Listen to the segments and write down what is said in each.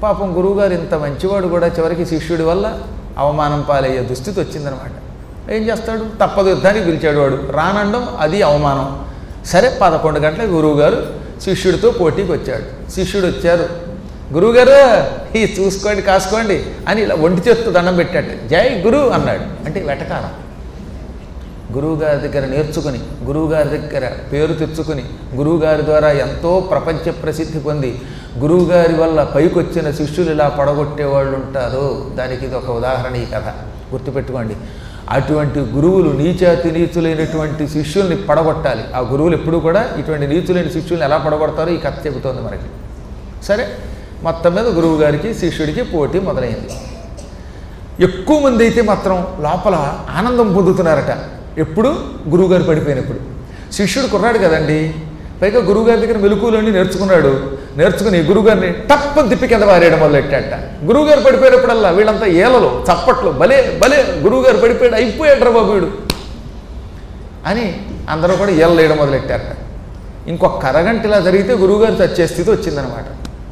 పాపం గురువుగారు ఇంత మంచివాడు కూడా చివరికి శిష్యుడి వల్ల అవమానం పాలయ్యే దుస్థితి వచ్చిందనమాట ఏం చేస్తాడు తప్పదు యుద్ధానికి పిలిచాడు వాడు రానండం అది అవమానం సరే పదకొండు గంటలకు గురువుగారు శిష్యుడితో పోటీకి వచ్చాడు శిష్యుడు వచ్చారు గురువుగారు ఈ చూసుకోండి కాసుకోండి అని ఇలా ఒంటి చేస్తూ దండం పెట్టాడు జై గురు అన్నాడు అంటే వెటకారం గురువుగారి దగ్గర నేర్చుకుని గురువుగారి దగ్గర పేరు తెచ్చుకుని గురువుగారి ద్వారా ఎంతో ప్రపంచ ప్రసిద్ధి పొంది గురువుగారి వల్ల పైకొచ్చిన శిష్యులు ఇలా పడగొట్టే వాళ్ళు ఉంటారు దానికి ఇది ఒక ఉదాహరణ ఈ కథ గుర్తుపెట్టుకోండి అటువంటి గురువులు నీచాతి నీచులైనటువంటి శిష్యుల్ని పడగొట్టాలి ఆ గురువులు ఎప్పుడూ కూడా ఇటువంటి నీచులైన శిష్యుల్ని ఎలా పడగొడతారో ఈ కథ చెబుతోంది మనకి సరే మొత్తం మీద గురువు గారికి శిష్యుడికి పోటీ మొదలైంది ఎక్కువ మంది అయితే మాత్రం లోపల ఆనందం పొందుతున్నారట ఎప్పుడు గురువుగారు పడిపోయినప్పుడు శిష్యుడు కుర్రాడు కదండి పైగా గురువుగారి దగ్గర మెలకువలన్నీ నేర్చుకున్నాడు నేర్చుకుని గురువుగారిని టప్పని తిప్పి కింద పారేయడం మొదలెట్టాట గురువుగారు పడిపోయినప్పుడల్లా వీళ్ళంతా ఏలలు చప్పట్లు భలే భలే గురువుగారు పడిపోయాడు అయిపోయాడు బాబు వీడు అని అందరూ కూడా ఏళ్ళు వేయడం మొదలెట్టారట ఇంకొక అరగంట ఇలా జరిగితే గురువుగారు చచ్చే స్థితి వచ్చిందనమాట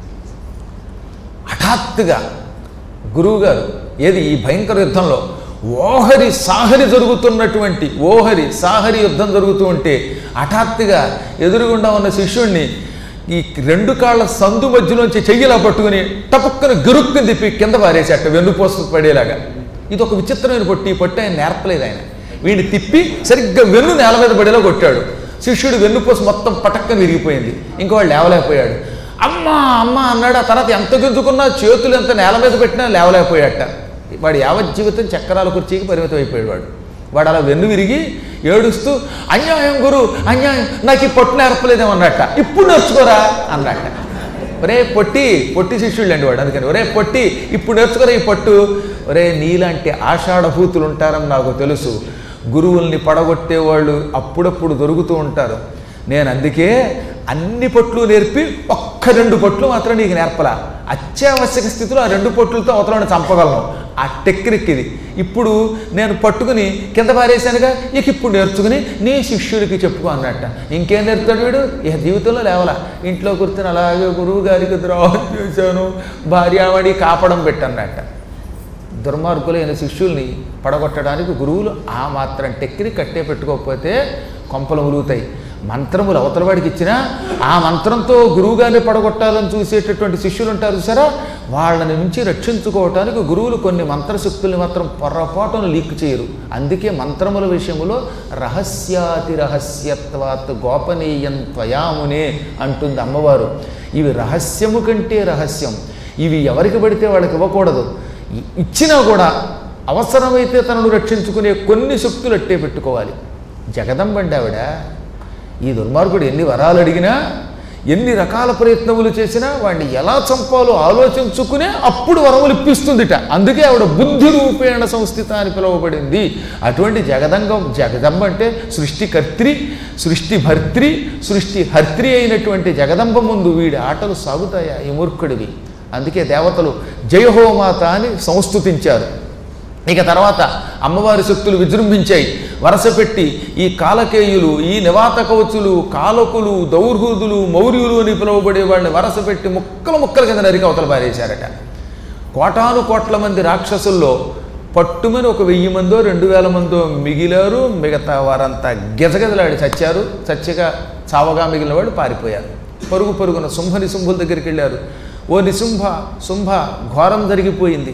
హఠాత్తుగా గురువుగారు ఏది ఈ భయంకర యుద్ధంలో ఓహరి సాహరి జరుగుతున్నటువంటి ఓహరి సాహరి యుద్ధం జరుగుతూ ఉంటే హఠాత్తుగా ఎదురుగుండా ఉన్న శిష్యుణ్ణి ఈ రెండు కాళ్ళ సందు మధ్యలోంచి చెయ్యిలా పట్టుకుని టపుక్కన గరుక్కుని తిప్పి కింద పారేసేట వెన్నుపోస్తు పడేలాగా ఇది ఒక విచిత్రమైన పొట్టి ఈ పొట్టి ఆయన నేర్పలేదు ఆయన వీడిని తిప్పి సరిగ్గా వెన్ను నేల మీద పడేలా కొట్టాడు శిష్యుడు వెన్నుపోసు మొత్తం పటక్కన విరిగిపోయింది ఇంకా వాడు లేవలేకపోయాడు అమ్మా అమ్మ అన్నాడు ఆ తర్వాత ఎంత గుంజుకున్నా చేతులు ఎంత నేల మీద పెట్టినా లేవలేకపోయాట వాడు యావత్ జీవితం చక్రాల కుర్చీకి పరిమితం అయిపోయాడు వాడు వాడు అలా వెన్ను విరిగి ఏడుస్తూ అన్యాయం గురు అన్యాయం నాకు ఈ పొట్టు నేర్పలేదేమో అన్నట్ట ఇప్పుడు నేర్చుకోరా అన్నట్ట ఒరే పొట్టి పొట్టి శిష్యుళ్ళు అండి వాడు అందుకని ఒరే పొట్టి ఇప్పుడు నేర్చుకోరా ఈ పట్టు ఒరే నీలాంటి ఆషాఢభూతులు ఉంటారని నాకు తెలుసు గురువుల్ని పడగొట్టే వాళ్ళు అప్పుడప్పుడు దొరుకుతూ ఉంటారు నేను అందుకే అన్ని పట్లు నేర్పి ఒక్క రెండు పట్లు మాత్రం నీకు నేర్పలా అత్యావశ్యక స్థితిలో ఆ రెండు పట్లతో అవతలని చంపగలను ఆ టెక్నిక్ ఇది ఇప్పుడు నేను పట్టుకుని కింద పారేశానుగా ఇక ఇప్పుడు నేర్చుకుని నీ శిష్యుడికి చెప్పుకో అన్నట్ట ఇంకేం నేర్పుతాడు వీడు ఇక జీవితంలో లేవలా ఇంట్లో కూర్చొని అలాగే గురువు గారికి ద్రోహం చేశాను భార్యావడి కాపడం పెట్టన్నట్ట దుర్మార్గులైన శిష్యుల్ని పడగొట్టడానికి గురువులు ఆ మాత్రం టెక్నిక్ కట్టే పెట్టుకోకపోతే కొంపలు ములుగుతాయి మంత్రములు అవతలవాడికి ఇచ్చినా ఆ మంత్రంతో గురువుగారిని పడగొట్టాలని చూసేటటువంటి శిష్యులు ఉంటారు సరే వాళ్ళని నుంచి రక్షించుకోవటానికి గురువులు కొన్ని మంత్రశక్తుల్ని మాత్రం పొరపాటును లీక్ చేయరు అందుకే మంత్రముల విషయంలో రహస్యాతి రహస్యత్వాత్ గోపనీయం త్వయామునే అంటుంది అమ్మవారు ఇవి రహస్యము కంటే రహస్యం ఇవి ఎవరికి పడితే వాళ్ళకి ఇవ్వకూడదు ఇ- ఇచ్చినా కూడా అవసరమైతే తనను రక్షించుకునే కొన్ని శక్తులు అట్టే పెట్టుకోవాలి జగదంబండి ఆవిడ ఈ దుర్మార్గుడు ఎన్ని వరాలు అడిగినా ఎన్ని రకాల ప్రయత్నములు చేసినా వాడిని ఎలా చంపాలో ఆలోచించుకునే అప్పుడు వరములు ఇప్పిస్తుందిట అందుకే ఆవిడ బుద్ధి రూపేణ సంస్థిత అని పిలువబడింది అటువంటి జగదంగం జగదంబ అంటే సృష్టికర్త్రి సృష్టి భర్త్రి సృష్టి హర్త్రి అయినటువంటి జగదంబ ముందు వీడి ఆటలు సాగుతాయా ఈ మూర్ఖుడివి అందుకే దేవతలు జయహోమాత అని సంస్థుతించారు ఇక తర్వాత అమ్మవారి శక్తులు విజృంభించాయి వరస పెట్టి ఈ కాలకేయులు ఈ నివాత కవచులు కాలకులు దౌర్హూదులు మౌర్యులు అని పిలువబడే వాళ్ళని వరస పెట్టి ముక్కలు ముక్కల కింద నరికి అవతల పారేశారట కోటాను కోట్ల మంది రాక్షసుల్లో పట్టుమని ఒక వెయ్యి మందో రెండు వేల మందో మిగిలారు మిగతా వారంతా గెజగెజలాడి చచ్చారు చచ్చగా చావగా మిగిలిన వాళ్ళు పారిపోయారు పరుగు పరుగున శుంభ నిశుంభుల దగ్గరికి వెళ్ళారు ఓ నిశుంభ శుంభ ఘోరం జరిగిపోయింది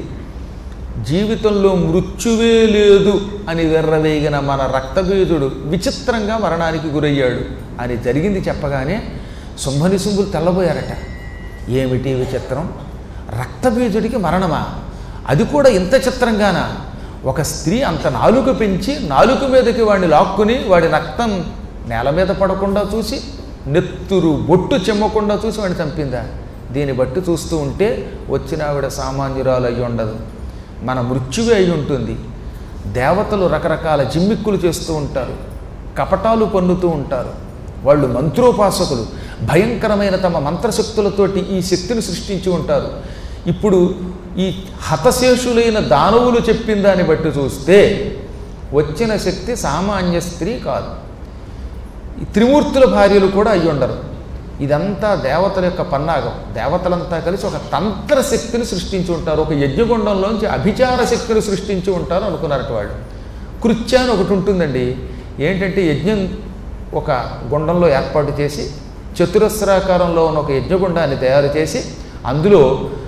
జీవితంలో మృత్యువే లేదు అని వెర్రవేగిన మన రక్తబీజుడు విచిత్రంగా మరణానికి గురయ్యాడు అని జరిగింది చెప్పగానే శుంభని శుంభులు తెల్లబోయారట ఏమిటి విచిత్రం రక్తబీజుడికి మరణమా అది కూడా ఇంత చిత్రంగానా ఒక స్త్రీ అంత నాలుక పెంచి నాలుక మీదకి వాడిని లాక్కుని వాడి రక్తం నేల మీద పడకుండా చూసి నెత్తురు బొట్టు చెమ్మకుండా చూసి వాడిని చంపిందా దీన్ని బట్టి చూస్తూ ఉంటే వచ్చిన ఆవిడ సామాన్యురాలు అయి ఉండదు మన మృత్యువే అయి ఉంటుంది దేవతలు రకరకాల జిమ్మిక్కులు చేస్తూ ఉంటారు కపటాలు పన్నుతూ ఉంటారు వాళ్ళు మంత్రోపాసకులు భయంకరమైన తమ మంత్రశక్తులతోటి ఈ శక్తిని సృష్టించి ఉంటారు ఇప్పుడు ఈ హతశేషులైన దానవులు చెప్పిన దాన్ని బట్టి చూస్తే వచ్చిన శక్తి సామాన్య స్త్రీ కాదు ఈ త్రిమూర్తుల భార్యలు కూడా అయి ఉండరు ఇదంతా దేవతల యొక్క పన్నాగం దేవతలంతా కలిసి ఒక తంత్ర శక్తిని సృష్టించి ఉంటారు ఒక యజ్ఞగుండంలోంచి అభిచార శక్తిని సృష్టించి ఉంటారు అనుకున్నారట వాళ్ళు కృత్య అని ఒకటి ఉంటుందండి ఏంటంటే యజ్ఞం ఒక గుండంలో ఏర్పాటు చేసి చతురస్రాకారంలో ఉన్న ఒక యజ్ఞగుండాన్ని తయారు చేసి అందులో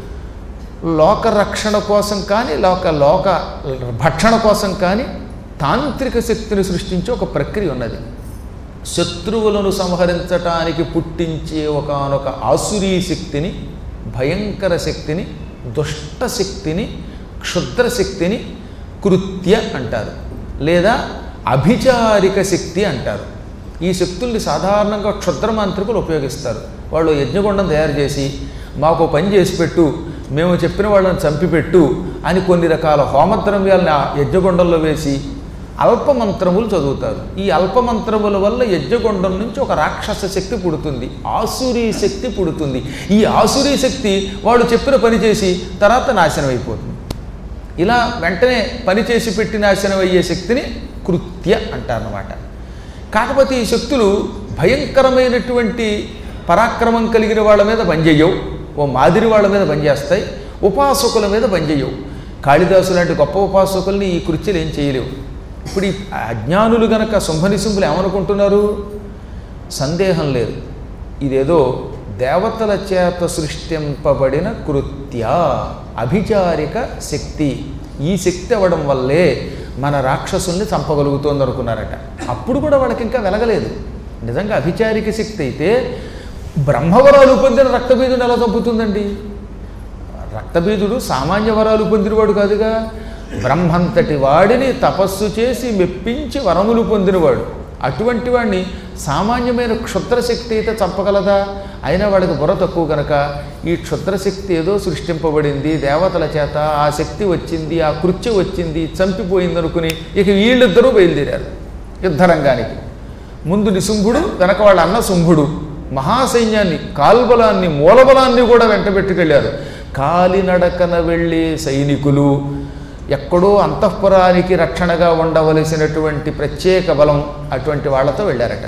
లోక రక్షణ కోసం కానీ లోక లోక భక్షణ కోసం కానీ తాంత్రిక శక్తిని సృష్టించే ఒక ప్రక్రియ ఉన్నది శత్రువులను సంహరించటానికి పుట్టించే ఒకనొక ఆసురీ శక్తిని భయంకర శక్తిని దుష్ట శక్తిని క్షుద్ర శక్తిని కృత్య అంటారు లేదా అభిచారిక శక్తి అంటారు ఈ శక్తుల్ని సాధారణంగా క్షుద్ర మాంత్రికులు ఉపయోగిస్తారు వాళ్ళు యజ్ఞగుండం తయారు చేసి మాకు పని చేసి పెట్టు మేము చెప్పిన వాళ్ళని చంపిపెట్టు అని కొన్ని రకాల హోమద్రవ్యాలను ఆ యజ్ఞగుండంలో వేసి అల్పమంత్రములు చదువుతారు ఈ అల్పమంత్రముల వల్ల యజ్ఞగుండం నుంచి ఒక రాక్షస శక్తి పుడుతుంది ఆసురీ శక్తి పుడుతుంది ఈ ఆసురీ శక్తి వాళ్ళు చెప్పిన పని చేసి తర్వాత నాశనం అయిపోతుంది ఇలా వెంటనే పని చేసి పెట్టి నాశనం అయ్యే శక్తిని కృత్య అంటారన్నమాట కాకపోతే ఈ శక్తులు భయంకరమైనటువంటి పరాక్రమం కలిగిన వాళ్ళ మీద పనిచేయవు ఓ మాదిరి వాళ్ళ మీద పనిచేస్తాయి ఉపాసకుల మీద పనిచేయవు కాళిదాసు లాంటి గొప్ప ఉపాసకుల్ని ఈ కృత్యలు ఏం చేయలేవు ఇప్పుడు ఈ అజ్ఞానులు గనక శుంభనిశుంభులు ఏమనుకుంటున్నారు సందేహం లేదు ఇదేదో దేవతల చేత సృష్టింపబడిన కృత్య అభిచారిక శక్తి ఈ శక్తి అవ్వడం వల్లే మన రాక్షసుల్ని చంపగలుగుతోంది అనుకున్నారట అప్పుడు కూడా వాళ్ళకి ఇంకా వెలగలేదు నిజంగా అభిచారిక శక్తి అయితే బ్రహ్మవరాలు పొందిన రక్తబీజుని ఎలా చంపుతుందండి రక్తబీజుడు సామాన్య వరాలు పొందినవాడు కాదుగా బ్రహ్మంతటి వాడిని తపస్సు చేసి మెప్పించి వరములు పొందినవాడు అటువంటి వాడిని సామాన్యమైన క్షుద్రశక్తి అయితే చంపగలదా అయినా వాడికి బుర్ర తక్కువ కనుక ఈ క్షుద్రశక్తి ఏదో సృష్టింపబడింది దేవతల చేత ఆ శక్తి వచ్చింది ఆ కృత్య వచ్చింది చంపిపోయింది అనుకుని ఇక వీళ్ళిద్దరూ బయలుదేరారు యుద్ధరంగానికి ముందు నిశుంభుడు వెనక వాళ్ళ అన్న శుంభుడు మహాసైన్యాన్ని కాల్బలాన్ని మూలబలాన్ని కూడా వెంటబెట్టుకెళ్ళారు కాలినడకన వెళ్ళే సైనికులు ఎక్కడో అంతఃపురానికి రక్షణగా ఉండవలసినటువంటి ప్రత్యేక బలం అటువంటి వాళ్ళతో వెళ్ళారట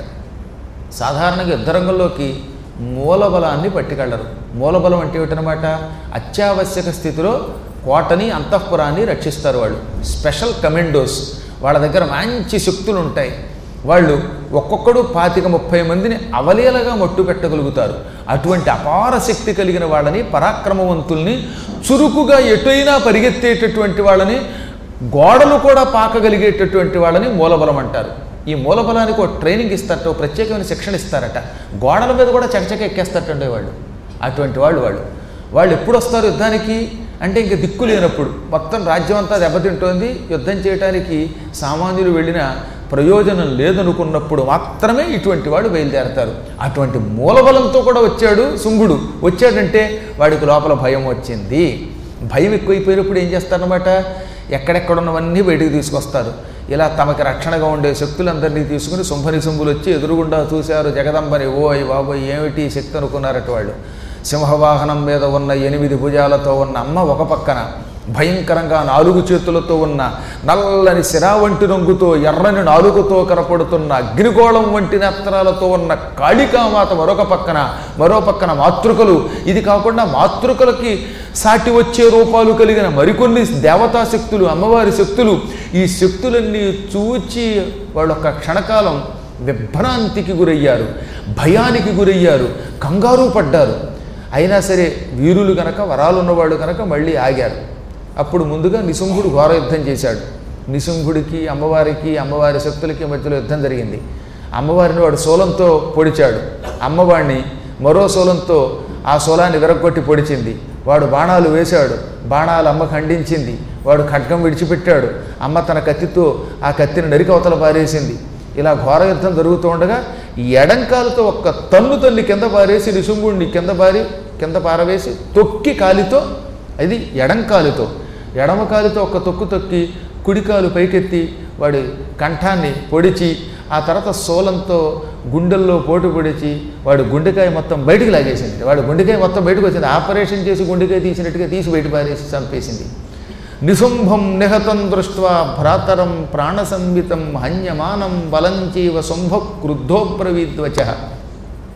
సాధారణంగా యుద్ధరంగంలోకి మూలబలాన్ని పట్టుకెళ్ళరు మూలబలం అంటే ఏమిటనమాట అత్యావశ్యక స్థితిలో కోటని అంతఃపురాన్ని రక్షిస్తారు వాళ్ళు స్పెషల్ కమెండోస్ వాళ్ళ దగ్గర మంచి శక్తులు ఉంటాయి వాళ్ళు ఒక్కొక్కడు పాతిక ముప్పై మందిని అవలీలగా మట్టు పెట్టగలుగుతారు అటువంటి అపార శక్తి కలిగిన వాళ్ళని పరాక్రమవంతుల్ని చురుకుగా ఎటైనా పరిగెత్తేటటువంటి వాళ్ళని గోడలు కూడా పాకగలిగేటటువంటి వాళ్ళని మూలబలం అంటారు ఈ మూలబలానికి ఒక ట్రైనింగ్ ఇస్తారట ఒక ప్రత్యేకమైన శిక్షణ ఇస్తారట గోడల మీద కూడా చకచక ఎక్కేస్తారటండి వాళ్ళు అటువంటి వాళ్ళు వాళ్ళు వాళ్ళు ఎప్పుడు వస్తారు యుద్ధానికి అంటే ఇంక దిక్కు లేనప్పుడు మొత్తం రాజ్యం అంతా దెబ్బతింటోంది యుద్ధం చేయడానికి సామాన్యులు వెళ్ళిన ప్రయోజనం లేదనుకున్నప్పుడు మాత్రమే ఇటువంటి వాడు బయలుదేరతారు అటువంటి మూలబలంతో కూడా వచ్చాడు శుంభుడు వచ్చాడంటే వాడికి లోపల భయం వచ్చింది భయం ఎక్కువైపోయినప్పుడు ఏం చేస్తారనమాట ఎక్కడెక్కడున్నవన్నీ బయటకు తీసుకొస్తారు ఇలా తమకి రక్షణగా ఉండే శక్తులందరినీ తీసుకుని శుంభని శుంభులు వచ్చి ఎదురుగుండా చూశారు జగదంబని ఓ అయ్య బాబోయ్ ఏమిటి ఈ శక్తి అనుకున్నారట వాళ్ళు సింహవాహనం మీద ఉన్న ఎనిమిది భుజాలతో ఉన్న అమ్మ ఒక పక్కన భయంకరంగా నాలుగు చేతులతో ఉన్న నల్లని శిరా వంటి రంగుతో ఎర్రని నాలుగుతో కనపడుతున్న అగ్నిగోళం వంటి నేత్రాలతో ఉన్న కాళికామాత మరొక పక్కన మరో పక్కన మాతృకలు ఇది కాకుండా మాతృకలకి సాటి వచ్చే రూపాలు కలిగిన మరికొన్ని దేవతా శక్తులు అమ్మవారి శక్తులు ఈ శక్తులన్నీ చూచి వాళ్ళు ఒక క్షణకాలం విభ్రాంతికి గురయ్యారు భయానికి గురయ్యారు కంగారు పడ్డారు అయినా సరే వీరులు గనక వరాలు ఉన్నవాళ్ళు కనుక మళ్ళీ ఆగారు అప్పుడు ముందుగా నిశుంభుడు ఘోర యుద్ధం చేశాడు నిశుంభుడికి అమ్మవారికి అమ్మవారి శక్తులకి మధ్యలో యుద్ధం జరిగింది అమ్మవారిని వాడు శూలంతో పొడిచాడు అమ్మవాడిని మరో శూలంతో ఆ శూలాన్ని విరగొట్టి పొడిచింది వాడు బాణాలు వేశాడు బాణాలు అమ్మ ఖండించింది వాడు ఖడ్గం విడిచిపెట్టాడు అమ్మ తన కత్తితో ఆ కత్తిని నరికి అవతల పారేసింది ఇలా ఘోర యుద్ధం జరుగుతూ ఉండగా ఈ ఎడంకాలతో ఒక్క తన్ను తల్లి కింద పారేసి నిశుంభుడిని కింద పారి కింద పారవేసి తొక్కి కాలితో అది ఎడంకాలుతో ఎడమ కాలుతో ఒక తొక్కు తొక్కి కుడికాలు పైకెత్తి వాడి కంఠాన్ని పొడిచి ఆ తర్వాత సోలంతో గుండెల్లో పోటు పొడిచి వాడు గుండెకాయ మొత్తం బయటికి లాగేసింది వాడు గుండెకాయ మొత్తం బయటకు వచ్చింది ఆపరేషన్ చేసి గుండెకాయ తీసినట్టుగా తీసి బయట పారేసి చంపేసింది నిశుంభం నిహతం దృష్ట్వా భ్రాతరం ప్రాణసంవితం హన్యమానం బలంచీవ శుంభ క్రుద్ధోబ్రవీద్వచ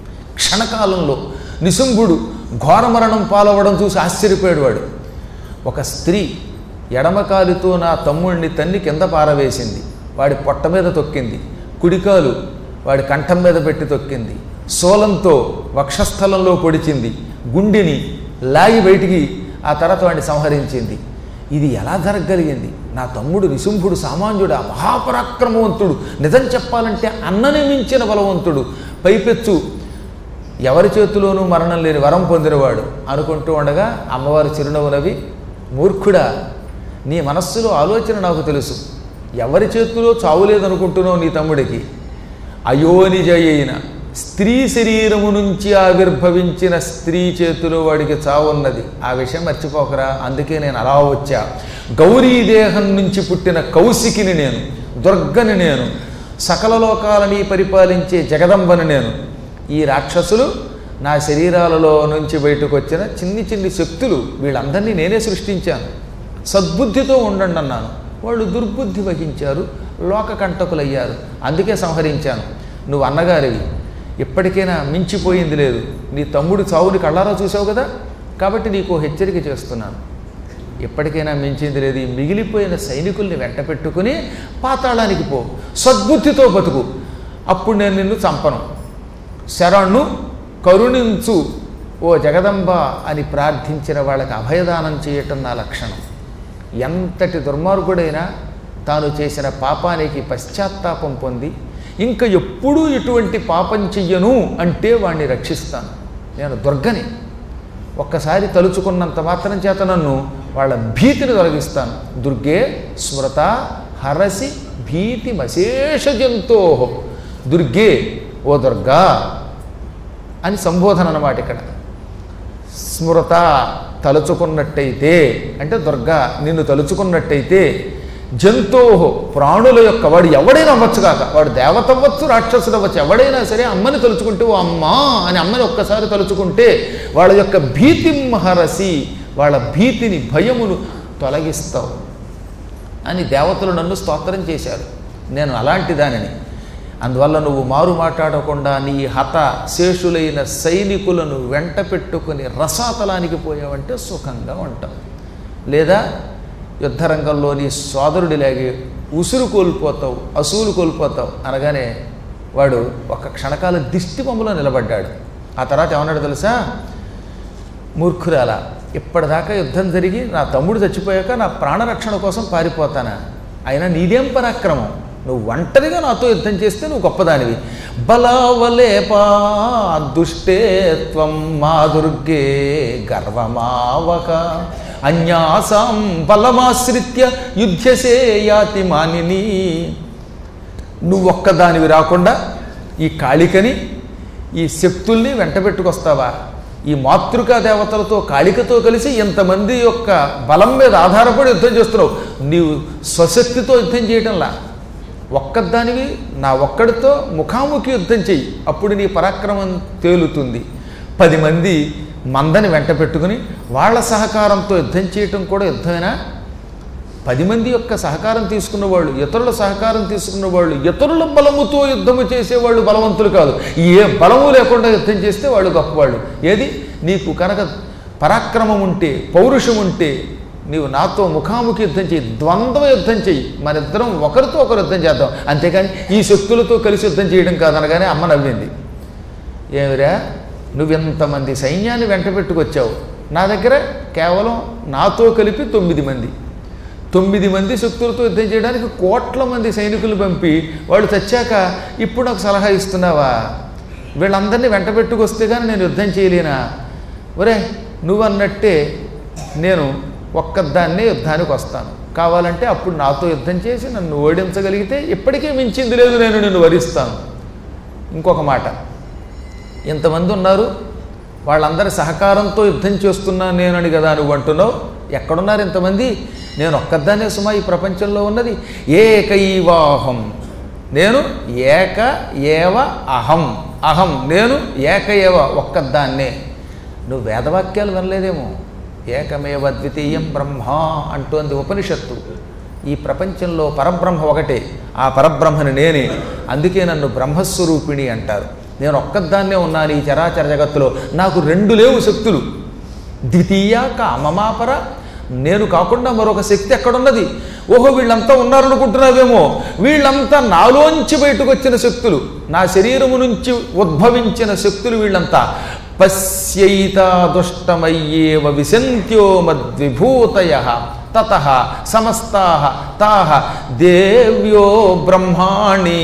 క్షణకాలంలో నిశుంభుడు ఘోరమరణం పాలవడం చూసి ఆశ్చర్యపోయాడు వాడు ఒక స్త్రీ ఎడమకాలితో నా తమ్ముడిని తన్ని కింద పారవేసింది వాడి పొట్ట మీద తొక్కింది కుడికాలు వాడి కంఠం మీద పెట్టి తొక్కింది సోలంతో వక్షస్థలంలో పొడిచింది గుండెని లాగి బయటికి ఆ తర్వాత వాడిని సంహరించింది ఇది ఎలా జరగగలిగింది నా తమ్ముడు నిశుంభుడు సామాన్యుడు మహాపరాక్రమవంతుడు నిజం చెప్పాలంటే అన్నని మించిన బలవంతుడు పైపెచ్చు ఎవరి చేతిలోనూ మరణం లేని వరం పొందినవాడు అనుకుంటూ ఉండగా అమ్మవారి చిరునవ్వు నవ్వి మూర్ఖుడా నీ మనస్సులో ఆలోచన నాకు తెలుసు ఎవరి చేతిలో చావు లేదనుకుంటున్నావు నీ తమ్ముడికి అయోనిజ అయిన స్త్రీ శరీరము నుంచి ఆవిర్భవించిన స్త్రీ చేతిలో వాడికి చావున్నది ఆ విషయం మర్చిపోకరా అందుకే నేను అలా వచ్చా గౌరీ దేహం నుంచి పుట్టిన కౌశికిని నేను దుర్గని నేను సకల లోకాలని పరిపాలించే జగదంబని నేను ఈ రాక్షసులు నా శరీరాలలో నుంచి బయటకు వచ్చిన చిన్ని చిన్ని శక్తులు వీళ్ళందరినీ నేనే సృష్టించాను సద్బుద్ధితో ఉండండి అన్నాను వాళ్ళు దుర్బుద్ధి వహించారు లోకకంటకులయ్యారు అందుకే సంహరించాను నువ్వు అన్నగారివి ఇప్పటికైనా మించిపోయింది లేదు నీ తమ్ముడు చావుని కళ్ళారా చూసావు కదా కాబట్టి నీకు ఓ హెచ్చరిక చేస్తున్నాను ఎప్పటికైనా మించింది లేదు ఈ మిగిలిపోయిన సైనికుల్ని వెంట పెట్టుకుని పాతాళానికి పో సద్బుద్ధితో బతుకు అప్పుడు నేను నిన్ను చంపను శరణు కరుణించు ఓ జగదంబ అని ప్రార్థించిన వాళ్ళకి అభయదానం చేయటం నా లక్షణం ఎంతటి దుర్మార్గుడైనా తాను చేసిన పాపానికి పశ్చాత్తాపం పొంది ఇంకా ఎప్పుడూ ఇటువంటి పాపం చెయ్యను అంటే వాణ్ణి రక్షిస్తాను నేను దుర్గని ఒక్కసారి తలుచుకున్నంత మాత్రం చేత నన్ను వాళ్ళ భీతిని తొలగిస్తాను దుర్గే స్మృత హరసి భీతి మశేష జంతో దుర్గే ఓ దుర్గా అని సంబోధన అన్నమాట ఇక్కడ స్మృత తలుచుకున్నట్టయితే అంటే దుర్గా నిన్ను తలుచుకున్నట్టయితే జంతో ప్రాణుల యొక్క వాడు ఎవడైనా అవ్వచ్చు కాక వాడు దేవత అవ్వచ్చు రాక్షసుడు అవ్వచ్చు ఎవడైనా సరే అమ్మని తలుచుకుంటే ఓ అమ్మా అని అమ్మని ఒక్కసారి తలుచుకుంటే వాళ్ళ యొక్క భీతి మహరసి వాళ్ళ భీతిని భయమును తొలగిస్తావు అని దేవతలు నన్ను స్తోత్రం చేశారు నేను అలాంటి దానిని అందువల్ల నువ్వు మారు మాట్లాడకుండా నీ హత శేషులైన సైనికులను వెంట పెట్టుకుని రసాతలానికి పోయావంటే సుఖంగా ఉంటావు లేదా యుద్ధరంగంలో నీ సోదరుడిలాగే ఉసురు కోల్పోతావు అసూలు కోల్పోతావు అనగానే వాడు ఒక క్షణకాల దిష్టి బొమ్మలో నిలబడ్డాడు ఆ తర్వాత ఏమన్నాడు తెలుసా మూర్ఖురాల ఇప్పటిదాకా యుద్ధం జరిగి నా తమ్ముడు చచ్చిపోయాక నా ప్రాణరక్షణ కోసం పారిపోతానా అయినా నీదేం పరాక్రమం నువ్వు ఒంటరిగా నాతో యుద్ధం చేస్తే నువ్వు గొప్పదానివి బలావలేపా దుష్టేత్వం మా దుర్గే గర్వమావక అన్యాసాం బలమాశ్రిత్య యుద్ధసే యాతి మానిని నువ్వు ఒక్కదానివి రాకుండా ఈ కాళికని ఈ శక్తుల్ని వెంట పెట్టుకొస్తావా ఈ మాతృకా దేవతలతో కాళికతో కలిసి ఇంతమంది యొక్క బలం మీద ఆధారపడి యుద్ధం చేస్తున్నావు నీవు స్వశక్తితో యుద్ధం చేయటంలా ఒక్కదానివి నా ఒక్కడితో ముఖాముఖి యుద్ధం చెయ్యి అప్పుడు నీ పరాక్రమం తేలుతుంది పది మంది మందని వెంట పెట్టుకుని వాళ్ళ సహకారంతో యుద్ధం చేయటం కూడా యుద్ధమేనా పది మంది యొక్క సహకారం తీసుకున్న వాళ్ళు ఇతరుల సహకారం తీసుకున్న వాళ్ళు ఇతరుల బలముతో యుద్ధము చేసేవాళ్ళు బలవంతులు కాదు ఏ బలము లేకుండా యుద్ధం చేస్తే వాళ్ళు గొప్పవాళ్ళు ఏది నీకు కనుక పరాక్రమం ఉంటే పౌరుషం ఉంటే నీవు నాతో ముఖాముఖి యుద్ధం చేయి ద్వంద్వ యుద్ధం చెయ్యి మన ఇద్దరం ఒకరితో ఒకరు యుద్ధం చేద్దాం అంతేకాని ఈ శక్తులతో కలిసి యుద్ధం చేయడం కాదనగానే అమ్మ నవ్వింది ఏమిరా నువ్వెంతమంది సైన్యాన్ని వెంట పెట్టుకొచ్చావు నా దగ్గర కేవలం నాతో కలిపి తొమ్మిది మంది తొమ్మిది మంది శక్తులతో యుద్ధం చేయడానికి కోట్ల మంది సైనికులు పంపి వాళ్ళు చచ్చాక ఇప్పుడు నాకు సలహా ఇస్తున్నావా వీళ్ళందరినీ వెంట పెట్టుకొస్తే కానీ నేను యుద్ధం చేయలేనా ఒరే నువ్వన్నట్టే నేను ఒక్కదాన్నే యుద్ధానికి వస్తాను కావాలంటే అప్పుడు నాతో యుద్ధం చేసి నన్ను ఓడించగలిగితే ఇప్పటికే మించింది లేదు నేను నిన్ను వరిస్తాను ఇంకొక మాట ఇంతమంది ఉన్నారు వాళ్ళందరి సహకారంతో యుద్ధం చేస్తున్నాను నేనని కదా నువ్వు అంటున్నావు ఎక్కడున్నారు ఇంతమంది నేను ఒక్కదాన్నే సుమా ఈ ప్రపంచంలో ఉన్నది ఏకైవాహం నేను ఏక ఏవ అహం అహం నేను ఏక ఏవ ఒక్కదాన్నే నువ్వు వేదవాక్యాలు వినలేదేమో ఏకమేవ ద్వితీయం బ్రహ్మ అంటోంది ఉపనిషత్తు ఈ ప్రపంచంలో పరబ్రహ్మ ఒకటే ఆ పరబ్రహ్మని నేనే అందుకే నన్ను బ్రహ్మస్వరూపిణి అంటారు నేను ఒక్కదాన్నే ఉన్నాను ఈ చరాచర జగత్తులో నాకు రెండు లేవు శక్తులు ద్వితీయ కామమాపర నేను కాకుండా మరొక శక్తి ఎక్కడున్నది ఓహో వీళ్ళంతా ఉన్నారనుకుంటున్నావేమో వీళ్ళంతా నాలోంచి బయటకు వచ్చిన శక్తులు నా శరీరము నుంచి ఉద్భవించిన శక్తులు వీళ్ళంతా పశ్యైతా దుష్టమయ్యేవ విశంత్యో మద్విభూతయ తత సమస్తా తాహ దేవ్యో బ్రహ్మాణి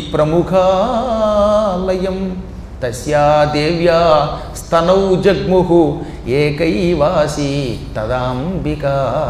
ప్రముఖాలయం తస్యా దేవ్యా స్తనౌ జగ్ముహు ఏకైవాసి తదాంబిక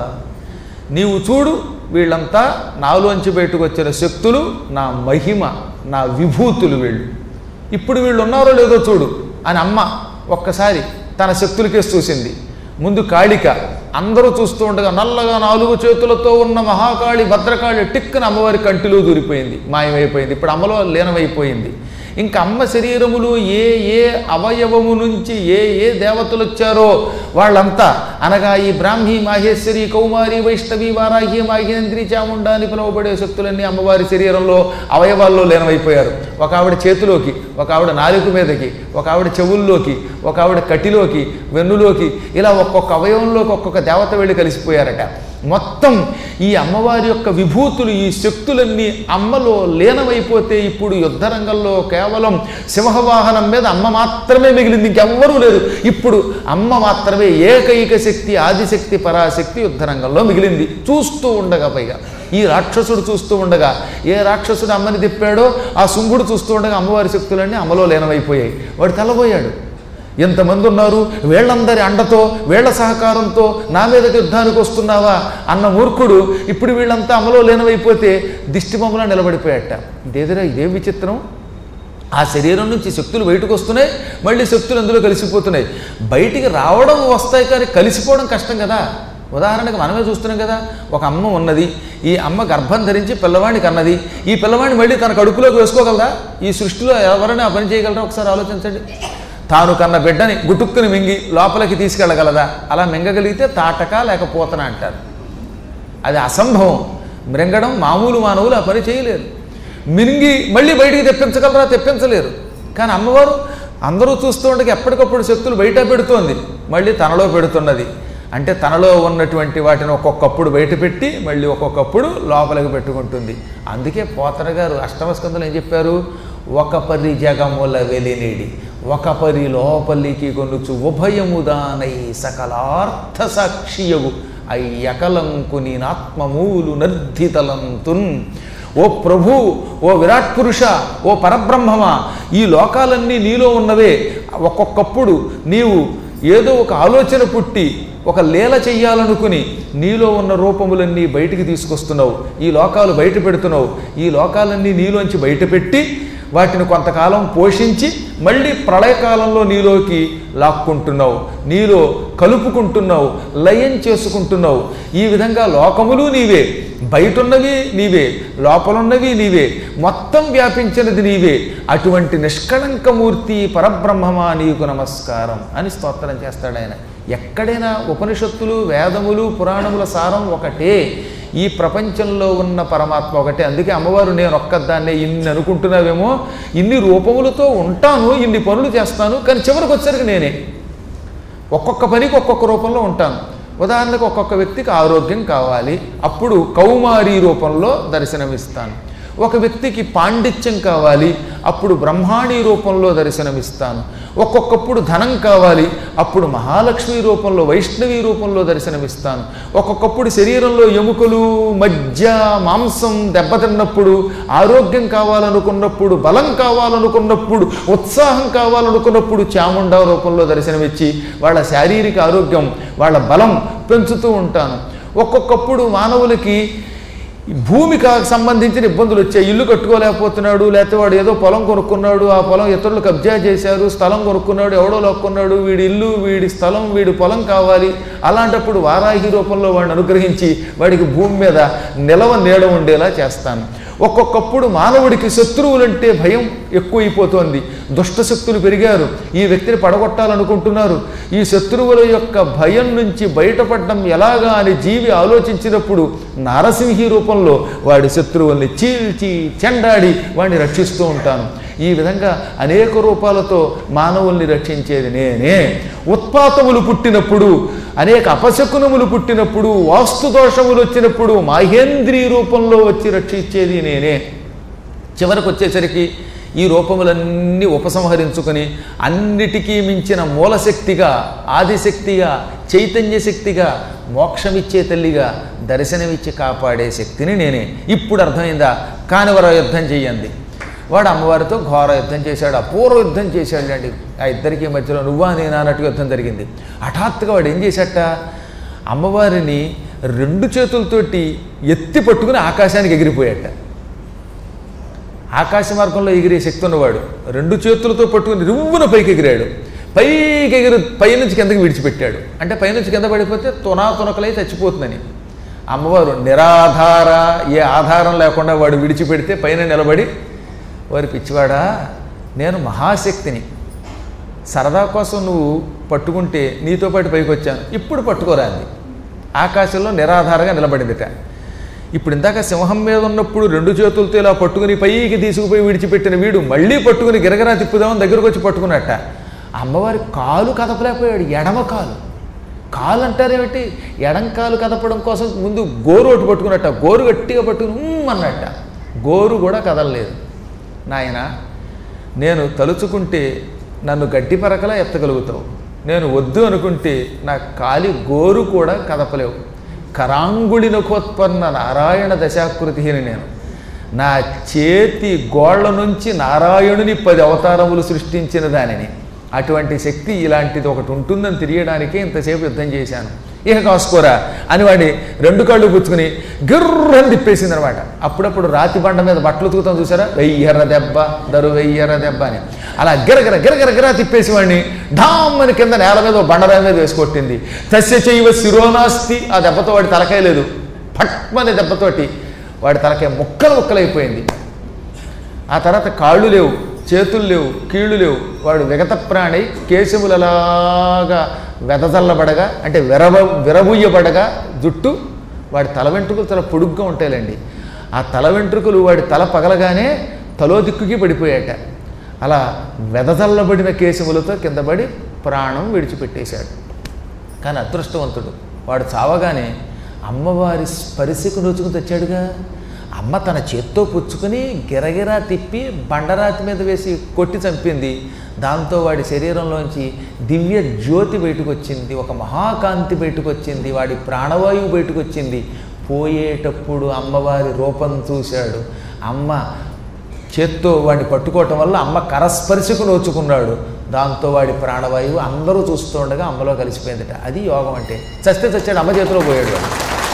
నీవు చూడు వీళ్ళంతా నాలోంచి బయటకు వచ్చిన శక్తులు నా మహిమ నా విభూతులు వీళ్ళు ఇప్పుడు వీళ్ళు ఉన్నారో లేదో చూడు అని అమ్మ ఒక్కసారి తన శక్తులకేసి చూసింది ముందు కాళిక అందరూ చూస్తూ ఉండగా నల్లగా నాలుగు చేతులతో ఉన్న మహాకాళి భద్రకాళి టిక్కున అమ్మవారి కంటిలో దూరిపోయింది మాయమైపోయింది ఇప్పుడు అమ్మలో లీనమైపోయింది ఇంకా అమ్మ శరీరములు ఏ ఏ అవయవము నుంచి ఏ ఏ దేవతలు వచ్చారో వాళ్ళంతా అనగా ఈ బ్రాహ్మీ మాహేశ్వరి కౌమారి వైష్ణవి వారాహి మాహేంద్రి చాముండ అని పిలువబడే శక్తులన్నీ అమ్మవారి శరీరంలో అవయవాల్లో లీనమైపోయారు ఒక ఆవిడ చేతిలోకి ఒక ఆవిడ నాలుక మీదకి ఒక ఆవిడ చెవుల్లోకి ఒక ఆవిడ కటిలోకి వెన్నులోకి ఇలా ఒక్కొక్క అవయవంలోకి ఒక్కొక్క దేవత వెళ్ళి కలిసిపోయారట మొత్తం ఈ అమ్మవారి యొక్క విభూతులు ఈ శక్తులన్నీ అమ్మలో లీనమైపోతే ఇప్పుడు యుద్ధరంగంలో కేవలం సింహవాహనం మీద అమ్మ మాత్రమే మిగిలింది ఇంకెవ్వరూ లేదు ఇప్పుడు అమ్మ మాత్రమే ఏకైక శక్తి ఆదిశక్తి పరాశక్తి యుద్ధరంగంలో మిగిలింది చూస్తూ ఉండగా పైగా ఈ రాక్షసుడు చూస్తూ ఉండగా ఏ రాక్షసుడు అమ్మని తిప్పాడో ఆ శుంభుడు చూస్తూ ఉండగా అమ్మవారి శక్తులన్నీ అమ్మలో లీనమైపోయాయి వాడు తెల్లబోయాడు ఎంతమంది ఉన్నారు వీళ్ళందరి అండతో వీళ్ళ సహకారంతో నా మీదకి యుద్ధానికి వస్తున్నావా అన్న మూర్ఖుడు ఇప్పుడు వీళ్ళంతా అమలో లీనమైపోతే దిష్టిబొమ్మలా నిలబడిపోయాట ఇదేదిరా ఇదే విచిత్రం ఆ శరీరం నుంచి శక్తులు బయటకు వస్తున్నాయి మళ్ళీ శక్తులు అందులో కలిసిపోతున్నాయి బయటికి రావడం వస్తాయి కానీ కలిసిపోవడం కష్టం కదా ఉదాహరణకు మనమే చూస్తున్నాం కదా ఒక అమ్మ ఉన్నది ఈ అమ్మ గర్భం ధరించి పిల్లవాడిని కన్నది ఈ పిల్లవాడిని మళ్ళీ తన కడుపులోకి వేసుకోగలదా ఈ సృష్టిలో ఎవరైనా ఆ పని చేయగలరా ఒకసారి ఆలోచించండి తాను కన్న బిడ్డని గుటుక్కుని మింగి లోపలికి తీసుకెళ్ళగలదా అలా మింగగలిగితే తాటక లేక పోతన అంటారు అది అసంభవం మృంగడం మామూలు మానవులు ఆ పని చేయలేరు మింగి మళ్ళీ బయటికి తెప్పించగలరా తెప్పించలేరు కానీ అమ్మవారు అందరూ చూస్తూ ఉండగా ఎప్పటికప్పుడు శక్తులు బయట పెడుతోంది మళ్ళీ తనలో పెడుతున్నది అంటే తనలో ఉన్నటువంటి వాటిని ఒక్కొక్కప్పుడు బయట పెట్టి మళ్ళీ ఒక్కొక్కప్పుడు లోపలికి పెట్టుకుంటుంది అందుకే పోతన గారు అష్టమ స్కందులు ఏం చెప్పారు ఒక పరి జగముల వెలినిడి ఒక పరి లోపలికి కొనుచు ఉభయముదానై సకలార్థ సాక్షియగు అయ్యకలంకుని నాత్మమూలు నర్ధితలంతున్ ఓ ప్రభు ఓ విరాట్ పురుష ఓ పరబ్రహ్మమా ఈ లోకాలన్నీ నీలో ఉన్నవే ఒక్కొక్కప్పుడు నీవు ఏదో ఒక ఆలోచన పుట్టి ఒక లీల చెయ్యాలనుకుని నీలో ఉన్న రూపములన్నీ బయటికి తీసుకొస్తున్నావు ఈ లోకాలు బయట పెడుతున్నావు ఈ లోకాలన్నీ నీలోంచి బయట పెట్టి వాటిని కొంతకాలం పోషించి మళ్ళీ ప్రళయకాలంలో నీలోకి లాక్కుంటున్నావు నీలో కలుపుకుంటున్నావు లయం చేసుకుంటున్నావు ఈ విధంగా లోకములు నీవే బయటున్నవి నీవే లోపలున్నవి నీవే మొత్తం వ్యాపించినది నీవే అటువంటి నిష్కళంకమూర్తి పరబ్రహ్మమా నీకు నమస్కారం అని స్తోత్రం చేస్తాడు ఆయన ఎక్కడైనా ఉపనిషత్తులు వేదములు పురాణముల సారం ఒకటే ఈ ప్రపంచంలో ఉన్న పరమాత్మ ఒకటే అందుకే అమ్మవారు నేను ఒక్కదాన్నే ఇన్ని అనుకుంటున్నావేమో ఇన్ని రూపములతో ఉంటాను ఇన్ని పనులు చేస్తాను కానీ చివరికి వచ్చేసరికి నేనే ఒక్కొక్క పనికి ఒక్కొక్క రూపంలో ఉంటాను ఉదాహరణకు ఒక్కొక్క వ్యక్తికి ఆరోగ్యం కావాలి అప్పుడు కౌమారి రూపంలో దర్శనమిస్తాను ఒక వ్యక్తికి పాండిత్యం కావాలి అప్పుడు బ్రహ్మాణి రూపంలో దర్శనమిస్తాను ఒక్కొక్కప్పుడు ధనం కావాలి అప్పుడు మహాలక్ష్మి రూపంలో వైష్ణవి రూపంలో దర్శనమిస్తాను ఒక్కొక్కప్పుడు శరీరంలో ఎముకలు మధ్య మాంసం దెబ్బతిన్నప్పుడు ఆరోగ్యం కావాలనుకున్నప్పుడు బలం కావాలనుకున్నప్పుడు ఉత్సాహం కావాలనుకున్నప్పుడు చాముండా రూపంలో దర్శనమిచ్చి వాళ్ళ శారీరక ఆరోగ్యం వాళ్ళ బలం పెంచుతూ ఉంటాను ఒక్కొక్కప్పుడు మానవులకి ఈ భూమికి సంబంధించిన ఇబ్బందులు వచ్చాయి ఇల్లు కట్టుకోలేకపోతున్నాడు లేకపోతే వాడు ఏదో పొలం కొనుక్కున్నాడు ఆ పొలం ఇతరులు కబ్జా చేశారు స్థలం కొనుక్కున్నాడు ఎవడో లాక్కున్నాడు వీడి ఇల్లు వీడి స్థలం వీడి పొలం కావాలి అలాంటప్పుడు వారాహి రూపంలో వాడిని అనుగ్రహించి వాడికి భూమి మీద నిలవ నీడ ఉండేలా చేస్తాను ఒక్కొక్కప్పుడు మానవుడికి శత్రువులంటే భయం ఎక్కువైపోతోంది దుష్ట శక్తులు పెరిగారు ఈ వ్యక్తిని పడగొట్టాలనుకుంటున్నారు ఈ శత్రువుల యొక్క భయం నుంచి బయటపడడం ఎలాగా అని జీవి ఆలోచించినప్పుడు నారసింహి రూపంలో వాడి శత్రువుల్ని చీల్చి చెండాడి వాడిని రక్షిస్తూ ఉంటాను ఈ విధంగా అనేక రూపాలతో మానవుల్ని రక్షించేది నేనే ఉత్పాతములు పుట్టినప్పుడు అనేక అపశకునములు పుట్టినప్పుడు వాస్తు దోషములు వచ్చినప్పుడు మాహేంద్రీ రూపంలో వచ్చి రక్షించేది నేనే చివరకు వచ్చేసరికి ఈ రూపములన్నీ ఉపసంహరించుకొని అన్నిటికీ మించిన మూలశక్తిగా ఆదిశక్తిగా చైతన్య శక్తిగా మోక్షమిచ్చే తల్లిగా దర్శనమిచ్చి కాపాడే శక్తిని నేనే ఇప్పుడు అర్థమైందా కానివర యుద్ధం చెయ్యండి వాడు అమ్మవారితో ఘోర యుద్ధం చేశాడు అపూర్వ యుద్ధం చేశాడు అండి ఆ ఇద్దరికి మధ్యలో నువ్వా నేనా అన్నట్టు యుద్ధం జరిగింది హఠాత్తుగా వాడు ఏం చేశాట అమ్మవారిని రెండు చేతులతోటి ఎత్తి పట్టుకుని ఆకాశానికి ఎగిరిపోయాట ఆకాశ మార్గంలో ఎగిరే శక్తి ఉన్నవాడు రెండు చేతులతో పట్టుకుని రువ్వున పైకి ఎగిరాడు పైకి ఎగిరి పైనుంచి కిందకి విడిచిపెట్టాడు అంటే పైనుంచి కింద పడిపోతే తునా తునకలై చచ్చిపోతుందని అమ్మవారు నిరాధార ఏ ఆధారం లేకుండా వాడు విడిచిపెడితే పైన నిలబడి వారి పిచ్చివాడా నేను మహాశక్తిని సరదా కోసం నువ్వు పట్టుకుంటే నీతో పాటు పైకి వచ్చాను ఇప్పుడు పట్టుకోరా అంది ఆకాశంలో నిరాధారగా నిలబడిందిట ఇప్పుడు ఇందాక సింహం మీద ఉన్నప్పుడు రెండు చేతులతో ఇలా పట్టుకుని పైకి తీసుకుపోయి విడిచిపెట్టిన వీడు మళ్ళీ పట్టుకుని గిరగరా తిప్పుదామని దగ్గరకు వచ్చి పట్టుకున్నట్ట అమ్మవారి కాలు కదపలేకపోయాడు ఎడమ కాలు కాలు అంటారేమిటి ఎడం కాలు కదపడం కోసం ముందు గోరు ఒకటి పట్టుకున్నట్ట గోరు గట్టిగా పట్టుకుని "ఉమ్" అన్నట్ట గోరు కూడా కదలలేదు నాయన నేను తలుచుకుంటే నన్ను గడ్డి పరకలా ఎత్తగలుగుతావు నేను వద్దు అనుకుంటే నా కాలి గోరు కూడా కదపలేవు కరాంగుళినకోత్పన్న నారాయణ దశాకృతిని నేను నా చేతి గోళ్ల నుంచి నారాయణుని పది అవతారములు సృష్టించిన దానిని అటువంటి శక్తి ఇలాంటిది ఒకటి ఉంటుందని తెలియడానికే ఇంతసేపు యుద్ధం చేశాను ఇక కాసుకోరా అని వాడి రెండు కాళ్ళు పుచ్చుకుని గిర్రని తిప్పేసింది అనమాట అప్పుడప్పుడు రాతి బండ మీద బట్టలు ఉతుకుతాం చూసారా వెయ్యర దెబ్బ దరు వెయ్యర దెబ్బ అని అలా గిరగిర గిరగిర గిర తిప్పేసి వాడిని ఢామ్ అని కింద నేల మీద ఓ బండరాయి మీద వేసుకొట్టింది తస్య చేయవ శిరోనాస్తి ఆ దెబ్బతో వాడి తలకాయ లేదు పట్మని దెబ్బతోటి వాడి తలకాయ ముక్కలు ముక్కలైపోయింది ఆ తర్వాత కాళ్ళు లేవు చేతులు లేవు కీళ్ళు లేవు వాడు విగత ప్రాణి కేశములలాగా వెదజల్లబడగా అంటే విరవ విరబుయ్యబడగా జుట్టు వాడి తల వెంట్రుకలు చాలా పొడుగ్గా ఉంటాయిలండి ఆ తల వెంట్రుకలు వాడి తల పగలగానే తలో దిక్కుకి పడిపోయాట అలా వెదజల్లబడిన కేశములతో కింద పడి ప్రాణం విడిచిపెట్టేశాడు కానీ అదృష్టవంతుడు వాడు చావగానే అమ్మవారి స్పర్శకు నోచుకుని తెచ్చాడుగా అమ్మ తన చేత్తో పుచ్చుకుని గిరగిరా తిప్పి బండరాతి మీద వేసి కొట్టి చంపింది దాంతో వాడి శరీరంలోంచి దివ్య జ్యోతి బయటకు వచ్చింది ఒక మహాకాంతి బయటకు వచ్చింది వాడి ప్రాణవాయువు బయటకు వచ్చింది పోయేటప్పుడు అమ్మవారి రూపం చూశాడు అమ్మ చేత్తో వాడిని పట్టుకోవటం వల్ల అమ్మ కరస్పర్శకు నోచుకున్నాడు దాంతో వాడి ప్రాణవాయువు అందరూ చూస్తూ ఉండగా అమ్మలో కలిసిపోయిందట అది యోగం అంటే చస్తే చచ్చాడు అమ్మ చేతిలో పోయాడు వాడు.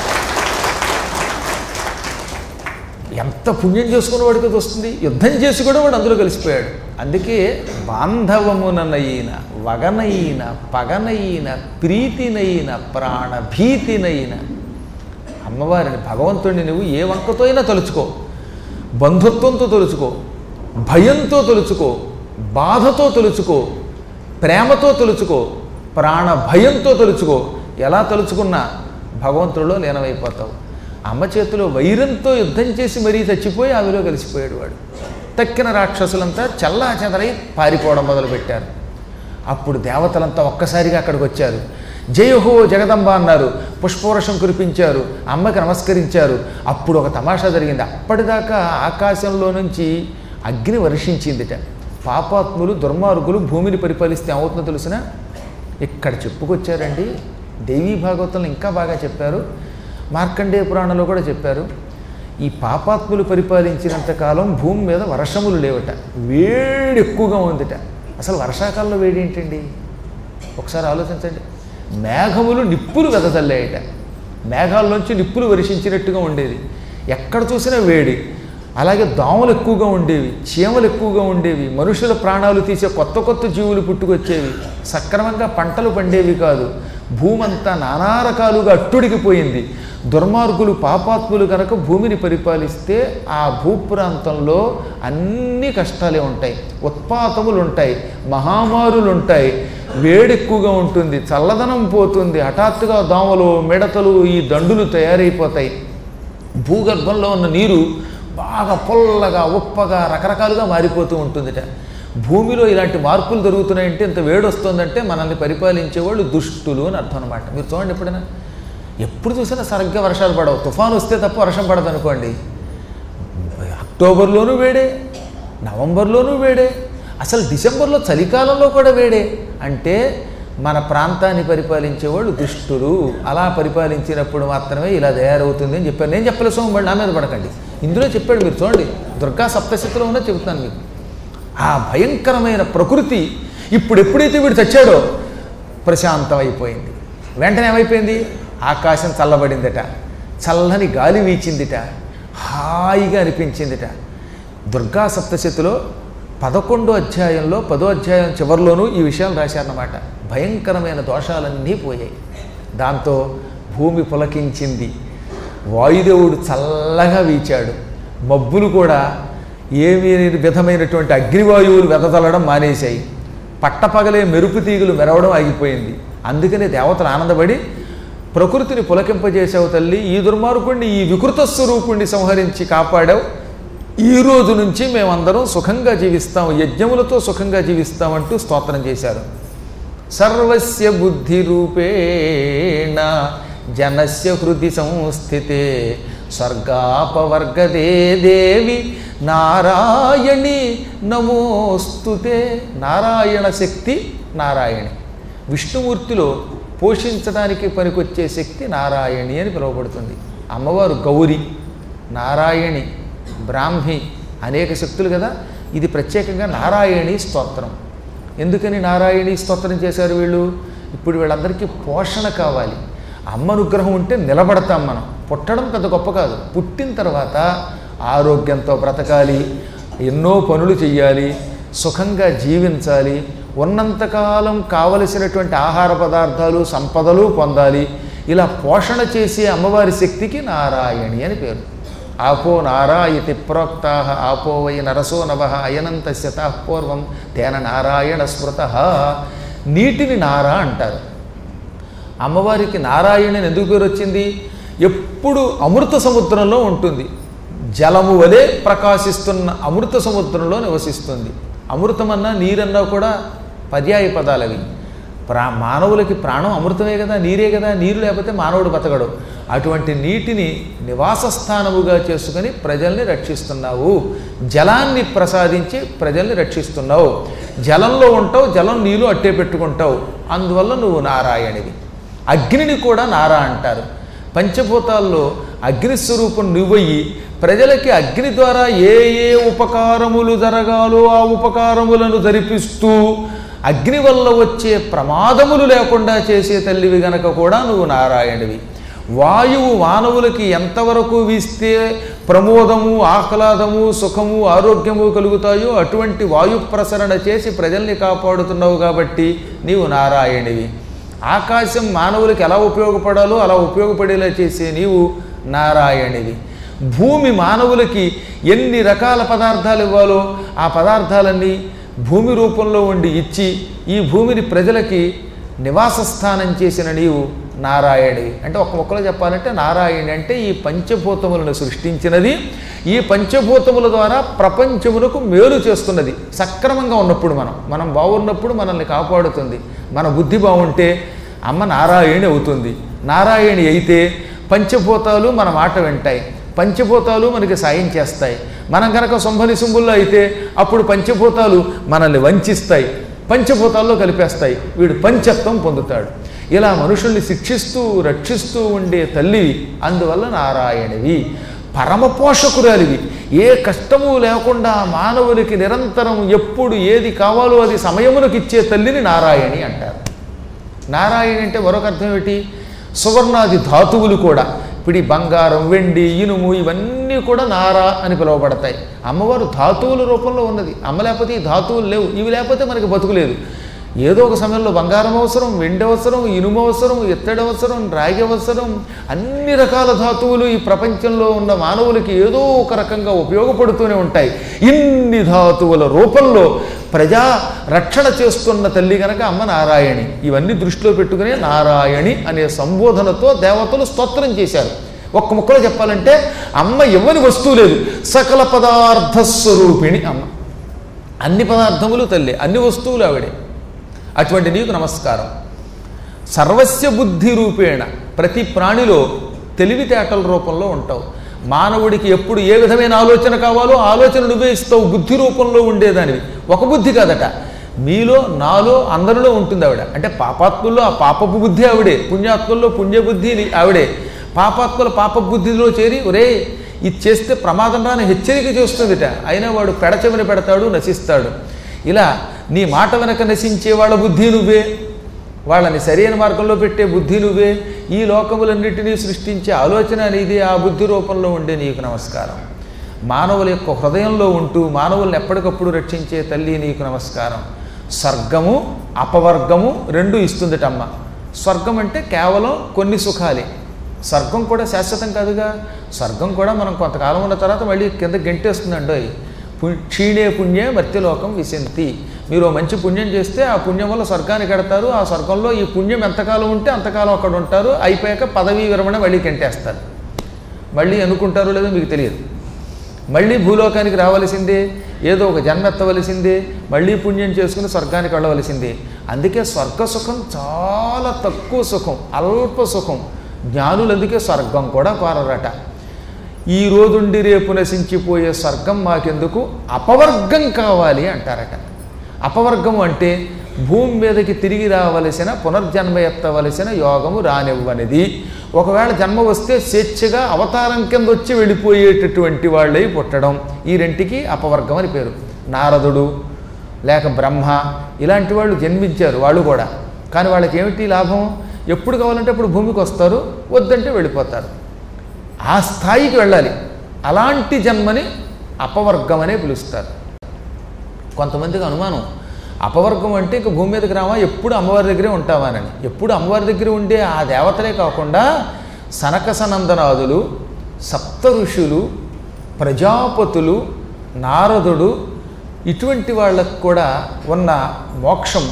ఎంత పుణ్యం చేసుకున్న వాడికి అది వస్తుంది యుద్ధం చేసి కూడా వాడు అందులో కలిసిపోయాడు అందుకే బాంధవముననైన వగనైన పగనైన ప్రీతినైన ప్రాణభీతినైన అమ్మవారిని భగవంతుడిని నువ్వు ఏ వంకతో అయినా తలుచుకో బంధుత్వంతో తలుచుకో భయంతో తలుచుకో బాధతో తలుచుకో ప్రేమతో తలుచుకో ప్రాణ భయంతో తలుచుకో ఎలా తలుచుకున్నా భగవంతుడిలో లీనమైపోతావు అమ్మ చేతిలో వైరంతో యుద్ధం చేసి మరీ చచ్చిపోయి ఆమెలో కలిసిపోయాడు వాడు తక్కిన రాక్షసులంతా చల్లా చెదరై పారిపోవడం మొదలుపెట్టారు అప్పుడు దేవతలంతా ఒక్కసారిగా అక్కడికి వచ్చారు జయహో జగదంబ అన్నారు పుష్పవర్షం కురిపించారు అమ్మకి నమస్కరించారు అప్పుడు ఒక తమాషా జరిగింది అప్పటిదాకా ఆకాశంలో నుంచి అగ్ని వర్షించిందిట పాపాత్ములు దుర్మార్గులు భూమిని పరిపాలిస్తే ఏమవుతుందో తెలిసిన ఇక్కడ చెప్పుకొచ్చారండి దేవీ భాగవతంలో ఇంకా బాగా చెప్పారు మార్కండేయ పురాణంలో కూడా చెప్పారు ఈ పాపాత్ములు పరిపాలించినంత కాలం భూమి మీద వర్షములు లేవట వేడి ఎక్కువగా ఉందిట అసలు వర్షాకాలంలో వేడి ఏంటండి ఒకసారి ఆలోచించండి మేఘములు నిప్పులు వెదజల్లాయట మేఘాల్లోంచి నిప్పులు వర్షించినట్టుగా ఉండేది ఎక్కడ చూసినా వేడి అలాగే దోమలు ఎక్కువగా ఉండేవి చీమలు ఎక్కువగా ఉండేవి మనుషుల ప్రాణాలు తీసే కొత్త కొత్త జీవులు పుట్టుకొచ్చేవి సక్రమంగా పంటలు పండేవి కాదు భూమంతా నానా రకాలుగా అట్టుడికిపోయింది దుర్మార్గులు పాపాత్ములు కనుక భూమిని పరిపాలిస్తే ఆ భూప్రాంతంలో అన్ని కష్టాలే ఉంటాయి ఉత్పాతములు ఉంటాయి మహామారులు ఉంటాయి వేడి ఎక్కువగా ఉంటుంది చల్లదనం పోతుంది హఠాత్తుగా దోమలు మిడతలు ఈ దండులు తయారైపోతాయి భూగర్భంలో ఉన్న నీరు బాగా పొల్లగా ఉప్పగా రకరకాలుగా మారిపోతూ ఉంటుందిట భూమిలో ఇలాంటి మార్పులు జరుగుతున్నాయంటే ఇంత వేడి వస్తుందంటే మనల్ని పరిపాలించేవాళ్ళు దుష్టులు అని అర్థం అనమాట మీరు చూడండి ఎప్పుడైనా ఎప్పుడు చూసినా సరిగ్గా వర్షాలు పడవు తుఫాను వస్తే తప్ప వర్షం పడదు అనుకోండి అక్టోబర్లోనూ వేడే నవంబర్లోనూ వేడే అసలు డిసెంబర్లో చలికాలంలో కూడా వేడే అంటే మన ప్రాంతాన్ని పరిపాలించేవాళ్ళు దుష్టులు అలా పరిపాలించినప్పుడు మాత్రమే ఇలా తయారవుతుంది అని చెప్పాను నేను చెప్పలే సోమవాడు నా మీద పడకండి ఇందులో చెప్పాడు మీరు చూడండి దుర్గా సప్తశతిలో ఉన్నది చెబుతున్నాను మీకు ఆ భయంకరమైన ప్రకృతి ఇప్పుడు ఎప్పుడైతే వీడు చచ్చాడో ప్రశాంతం అయిపోయింది వెంటనే ఏమైపోయింది ఆకాశం చల్లబడిందట చల్లని గాలి వీచిందిట హాయిగా అనిపించిందిట దుర్గా సప్తశతిలో పదకొండో అధ్యాయంలో పదో అధ్యాయం చివరిలోనూ ఈ విషయాలు రాశారన్నమాట భయంకరమైన దోషాలన్నీ పోయాయి దాంతో భూమి పులకించింది వాయుదేవుడు చల్లగా వీచాడు మబ్బులు కూడా ఏమీ విధమైనటువంటి అగ్నివాయువులు వెదజల్లడం మానేశాయి పట్టపగలే మెరుపు తీగులు మెరవడం ఆగిపోయింది అందుకనే దేవతలు ఆనందపడి ప్రకృతిని పులకింపజేసావు తల్లి ఈ దుర్మార్గుణ్ణి ఈ వికృత స్వరూపుణ్ణి సంహరించి కాపాడావు ఈ రోజు నుంచి మేమందరం సుఖంగా జీవిస్తాం యజ్ఞములతో సుఖంగా జీవిస్తామంటూ స్తోత్రం చేశారు సర్వస్య బుద్ధి రూపేణ జనస్య హృది సంస్థితే స్వర్గాపవర్గదే దేవి నారాయణి నమోస్తుతే నారాయణ శక్తి నారాయణి విష్ణుమూర్తిలో పోషించడానికి పనికొచ్చే శక్తి నారాయణి అని పిలువబడుతుంది అమ్మవారు గౌరి నారాయణి బ్రాహ్మి అనేక శక్తులు కదా ఇది ప్రత్యేకంగా నారాయణి స్తోత్రం ఎందుకని నారాయణి స్తోత్రం చేశారు వీళ్ళు ఇప్పుడు వీళ్ళందరికీ పోషణ కావాలి అమ్మ అనుగ్రహం ఉంటే నిలబడతాం మనం పుట్టడం పెద్ద గొప్ప కాదు పుట్టిన తర్వాత ఆరోగ్యంతో బ్రతకాలి ఎన్నో పనులు చెయ్యాలి సుఖంగా జీవించాలి ఉన్నంతకాలం కావలసినటువంటి ఆహార పదార్థాలు సంపదలు పొందాలి ఇలా పోషణ చేసే అమ్మవారి శక్తికి నారాయణి అని పేరు ఆపో నారాయతి ప్రోక్తా ఆపో వై నరసో నవ అయనంత పూర్వం తేన నారాయణ స్మృత నీటిని నారా అంటారు అమ్మవారికి నారాయణని ఎందుకు పేరు వచ్చింది ఎప్పుడు అమృత సముద్రంలో ఉంటుంది జలము వలె ప్రకాశిస్తున్న అమృత సముద్రంలో నివసిస్తుంది అమృతమన్నా నీరన్నా కూడా పర్యాయ పదాలు అవి ప్రా మానవులకి ప్రాణం అమృతమే కదా నీరే కదా నీరు లేకపోతే మానవుడు బతకడు అటువంటి నీటిని నివాస స్థానముగా చేసుకొని ప్రజల్ని రక్షిస్తున్నావు జలాన్ని ప్రసాదించి ప్రజల్ని రక్షిస్తున్నావు జలంలో ఉంటావు జలం నీళ్ళు అట్టే పెట్టుకుంటావు అందువల్ల నువ్వు నారాయణివి అగ్నిని కూడా నారా అంటారు పంచభూతాల్లో అగ్నిస్వరూపం నువ్వయ్యి ప్రజలకి అగ్ని ద్వారా ఏ ఏ ఉపకారములు జరగాలో ఆ ఉపకారములను జరిపిస్తూ అగ్ని వల్ల వచ్చే ప్రమాదములు లేకుండా చేసే తల్లివి గనక కూడా నువ్వు నారాయణవి వాయువు మానవులకి ఎంతవరకు వీస్తే ప్రమోదము ఆహ్లాదము సుఖము ఆరోగ్యము కలుగుతాయో అటువంటి వాయు ప్రసరణ చేసి ప్రజల్ని కాపాడుతున్నావు కాబట్టి నీవు నారాయణివి ఆకాశం మానవులకి ఎలా ఉపయోగపడాలో అలా ఉపయోగపడేలా చేసే నీవు నారాయణివి భూమి మానవులకి ఎన్ని రకాల పదార్థాలు ఇవ్వాలో ఆ పదార్థాలన్నీ భూమి రూపంలో ఉండి ఇచ్చి ఈ భూమిని ప్రజలకి నివాస స్థానం చేసిన నీవు నారాయణివి అంటే ఒక మొక్కలో చెప్పాలంటే నారాయణి అంటే ఈ పంచభూతములను సృష్టించినది ఈ పంచభూతముల ద్వారా ప్రపంచమునకు మేలు చేస్తున్నది సక్రమంగా ఉన్నప్పుడు మనం మనం బాగున్నప్పుడు మనల్ని కాపాడుతుంది మన బుద్ధి బాగుంటే అమ్మ నారాయణి అవుతుంది నారాయణి అయితే పంచభూతాలు మన మాట వింటాయి పంచభూతాలు మనకి సాయం చేస్తాయి మనం కనుక సొంభని సుంబుల్లో అయితే అప్పుడు పంచభూతాలు మనల్ని వంచిస్తాయి పంచభూతాల్లో కలిపేస్తాయి వీడు పంచత్వం పొందుతాడు ఇలా మనుషుల్ని శిక్షిస్తూ రక్షిస్తూ ఉండే తల్లివి అందువల్ల నారాయణివి పరమ పోషకురాలివి ఏ కష్టము లేకుండా మానవునికి నిరంతరం ఎప్పుడు ఏది కావాలో అది సమయమునకు ఇచ్చే తల్లిని నారాయణి అంటారు నారాయణి అంటే మరొక అర్థం ఏమిటి సువర్ణాది ధాతువులు కూడా ఇప్పుడు ఈ బంగారం వెండి ఇనుము ఇవన్నీ కూడా నారా అని పిలువబడతాయి అమ్మవారు ధాతువుల రూపంలో ఉన్నది అమ్మ లేకపోతే ఈ ధాతువులు లేవు ఇవి లేకపోతే మనకి బతుకులేదు ఏదో ఒక సమయంలో బంగారం అవసరం వెండి అవసరం ఇనుము అవసరం ఇత్తడి అవసరం రాగి అవసరం అన్ని రకాల ధాతువులు ఈ ప్రపంచంలో ఉన్న మానవులకి ఏదో ఒక రకంగా ఉపయోగపడుతూనే ఉంటాయి ఇన్ని ధాతువుల రూపంలో ప్రజా రక్షణ చేస్తున్న తల్లి గనక అమ్మ నారాయణి ఇవన్నీ దృష్టిలో పెట్టుకునే నారాయణి అనే సంబోధనతో దేవతలు స్తోత్రం చేశారు ఒక్క ముక్కలో చెప్పాలంటే అమ్మ ఇవ్వని వస్తువు లేదు సకల పదార్థ స్వరూపిణి అమ్మ అన్ని పదార్థములు తల్లి అన్ని వస్తువులు ఆవిడే అటువంటి నీకు నమస్కారం సర్వస్య బుద్ధి రూపేణ ప్రతి ప్రాణిలో తెలివితేటల రూపంలో ఉంటావు మానవుడికి ఎప్పుడు ఏ విధమైన ఆలోచన కావాలో ఆలోచన నువ్వే ఇస్తావు బుద్ధి రూపంలో ఉండేదానివి ఒక బుద్ధి కాదట మీలో నాలో అందరిలో ఉంటుంది ఆవిడ అంటే పాపాత్ముల్లో ఆ పాపపు బుద్ధి ఆవిడే పుణ్యాత్ముల్లో పుణ్యబుద్ధి ఆవిడే పాపాత్ముల పాప బుద్ధిలో చేరి ఒరే ఇది చేస్తే ప్రమాదం రాని హెచ్చరిక చేస్తుందిట అయినా వాడు పెడచెవిని పెడతాడు నశిస్తాడు ఇలా నీ మాట వెనక నశించే వాళ్ళ బుద్ధి నువ్వే వాళ్ళని సరైన మార్గంలో పెట్టే బుద్ధి నువ్వే ఈ లోకములన్నిటినీ సృష్టించే ఆలోచన నీది ఆ బుద్ధి రూపంలో ఉండే నీకు నమస్కారం మానవుల యొక్క హృదయంలో ఉంటూ మానవుల్ని ఎప్పటికప్పుడు రక్షించే తల్లి నీకు నమస్కారం స్వర్గము అపవర్గము రెండు ఇస్తుందిటమ్మ స్వర్గం అంటే కేవలం కొన్ని సుఖాలే స్వర్గం కూడా శాశ్వతం కాదుగా స్వర్గం కూడా మనం కొంతకాలం ఉన్న తర్వాత మళ్ళీ కింద గెంటేస్తుందండోయ్ పు- క్షీణే పుణ్యే మర్త్యలోకం విశంతి మీరు ఓ మంచి పుణ్యం చేస్తే ఆ పుణ్యం వల్ల స్వర్గానికి కడతారు ఆ స్వర్గంలో ఈ పుణ్యం ఎంతకాలం ఉంటే అంతకాలం అక్కడ ఉంటారు అయిపోయాక పదవీ విరమణ మళ్ళీ గెంటేస్తారు మళ్ళీ అనుకుంటారో లేదో మీకు తెలియదు మళ్ళీ భూలోకానికి రావలసిందే ఏదో ఒక జన్మ ఎత్తవలసిందే మళ్ళీ పుణ్యం చేసుకుని స్వర్గానికి వెళ్ళవలసిందే అందుకే స్వర్గ సుఖం చాలా తక్కువ సుఖం అల్ప సుఖం జ్ఞానులు అందుకే స్వర్గం కూడా కోరరట ఈ రోజుండి రేపు నశించిపోయే స్వర్గం మాకెందుకు అపవర్గం కావాలి అంటారట అపవర్గం అంటే భూమి మీదకి తిరిగి రావలసిన పునర్జన్మ ఎత్తవలసిన యోగము రానివ్వనిది ఒకవేళ జన్మ వస్తే స్వేచ్ఛగా అవతారం కింద వచ్చి వెళ్ళిపోయేటటువంటి వాళ్ళై పుట్టడం ఈ రెంటికి అపవర్గం అని పేరు నారదుడు లేక బ్రహ్మ ఇలాంటి వాళ్ళు జన్మించారు వాళ్ళు కూడా కానీ వాళ్ళకి ఏమిటి లాభం ఎప్పుడు కావాలంటే అప్పుడు భూమికి వస్తారు వద్దంటే వెళ్ళిపోతారు ఆ స్థాయికి వెళ్ళాలి అలాంటి జన్మని అపవర్గం అనే పిలుస్తారు కొంతమందికి అనుమానం అపవర్గం అంటే ఇక భూమి మీదకి రావా ఎప్పుడు అమ్మవారి దగ్గరే ఉంటావానని ఎప్పుడు అమ్మవారి దగ్గర ఉండే ఆ దేవతలే కాకుండా సనక సనందనాదులు సప్త ఋషులు ప్రజాపతులు నారదుడు ఇటువంటి వాళ్ళకు కూడా ఉన్న మోక్షం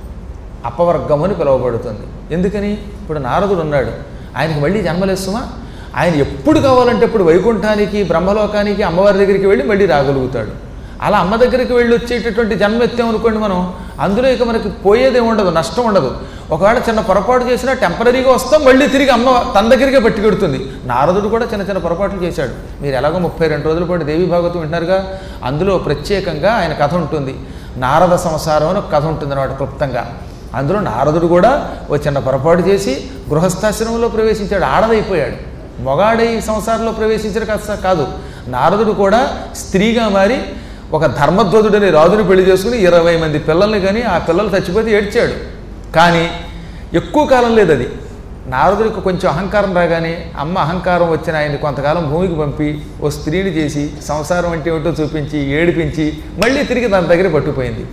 అపవర్గం అని పిలువబడుతుంది ఎందుకని ఇప్పుడు నారదుడు ఉన్నాడు ఆయనకి మళ్ళీ జన్మలేస్తుమా ఆయన ఎప్పుడు కావాలంటే ఇప్పుడు వైకుంఠానికి బ్రహ్మలోకానికి అమ్మవారి దగ్గరికి వెళ్ళి మళ్ళీ రాగలుగుతాడు అలా అమ్మ దగ్గరికి వెళ్ళి వచ్చేటటువంటి జన్మ ఎత్తామనుకోండి మనం అందులో ఇక మనకి పోయేదే ఉండదు నష్టం ఉండదు ఒకవేళ చిన్న పొరపాటు చేసినా టెంపరీగా వస్తాం మళ్ళీ తిరిగి అమ్మ తన దగ్గరికే పట్టుకెడుతుంది నారదుడు కూడా చిన్న చిన్న పొరపాట్లు చేశాడు మీరు ఎలాగో ముప్పై రెండు రోజుల పాటు దేవి భాగవతం వింటున్నారుగా అందులో ప్రత్యేకంగా ఆయన కథ ఉంటుంది నారద సంసారం అని ఒక కథ ఉంటుంది అన్నమాట క్లుప్తంగా అందులో నారదుడు కూడా ఓ చిన్న పొరపాటు చేసి గృహస్థాశ్రమంలో ప్రవేశించాడు ఆడదైపోయాడు మొగాడై సంసారంలో ప్రవేశించిన కాస్త కాదు నారదుడు కూడా స్త్రీగా మారి ఒక ధర్మధ్వజుడని రాజుని పెళ్లి చేసుకుని ఇరవై మంది పిల్లల్ని కానీ ఆ పిల్లలు చచ్చిపోతే ఏడ్చాడు కానీ ఎక్కువ కాలం లేదు అది నారదుడికి కొంచెం అహంకారం రాగానే అమ్మ అహంకారం వచ్చిన ఆయన్ని కొంతకాలం భూమికి పంపి ఓ స్త్రీని చేసి సంసారం అంటే ఏమిటో చూపించి ఏడిపించి మళ్ళీ తిరిగి తన దగ్గర పట్టుకుపోయింది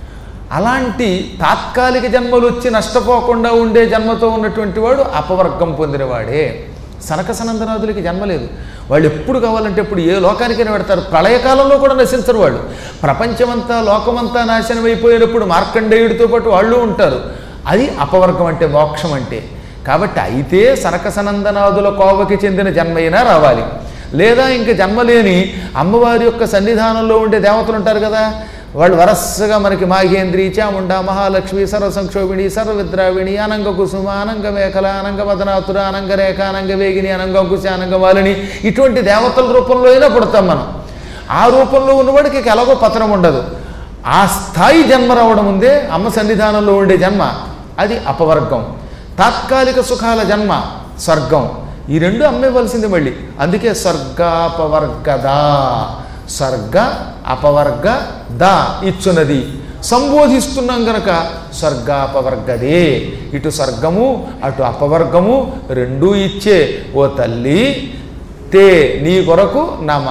అలాంటి తాత్కాలిక జన్మలు వచ్చి నష్టపోకుండా ఉండే జన్మతో ఉన్నటువంటి వాడు అపవర్గం పొందినవాడే సనక సనందనాథులకి జన్మ లేదు వాళ్ళు ఎప్పుడు కావాలంటే ఎప్పుడు ఏ లోకానికైనా పెడతారు ప్రళయకాలంలో కూడా నశించరు వాళ్ళు ప్రపంచమంతా లోకమంతా నాశనం అయిపోయినప్పుడు మార్కండేయుడితో పాటు వాళ్ళు ఉంటారు అది అపవర్గం అంటే మోక్షం అంటే కాబట్టి అయితే సనక సనందనాదుల కోవకి చెందిన జన్మైనా రావాలి లేదా ఇంక జన్మలేని అమ్మవారి యొక్క సన్నిధానంలో ఉండే దేవతలు ఉంటారు కదా వాళ్ళు వరసగా మనకి మాఘేంద్రి చాముండ మహాలక్ష్మి సర్వ సంక్షోభిణి సర్వ విద్రావిణి అనంగ కుసుమ అనంగ మేఖల అనంగ వదనాతుర అనంగ రేఖ అనంగ వేగిని అనంగ కుశ అనంగ వాలిని ఇటువంటి దేవతల రూపంలో అయినా పుడతాం మనం ఆ రూపంలో ఉన్నవాడికి ఇక ఎలాగో పతనం ఉండదు ఆ స్థాయి జన్మ రావడం ఉందే అమ్మ సన్నిధానంలో ఉండే జన్మ అది అపవర్గం తాత్కాలిక సుఖాల జన్మ స్వర్గం ఈ రెండు అమ్మేవలసింది మళ్ళీ అందుకే స్వర్గాపవర్గదా స్వర్గ అపవర్గ ద ఇచ్చున్నది సంబోధిస్తున్నాం గనక స్వర్గాపవర్గదే ఇటు స్వర్గము అటు అపవర్గము రెండూ ఇచ్చే ఓ తల్లి తే నీ కొరకు నమ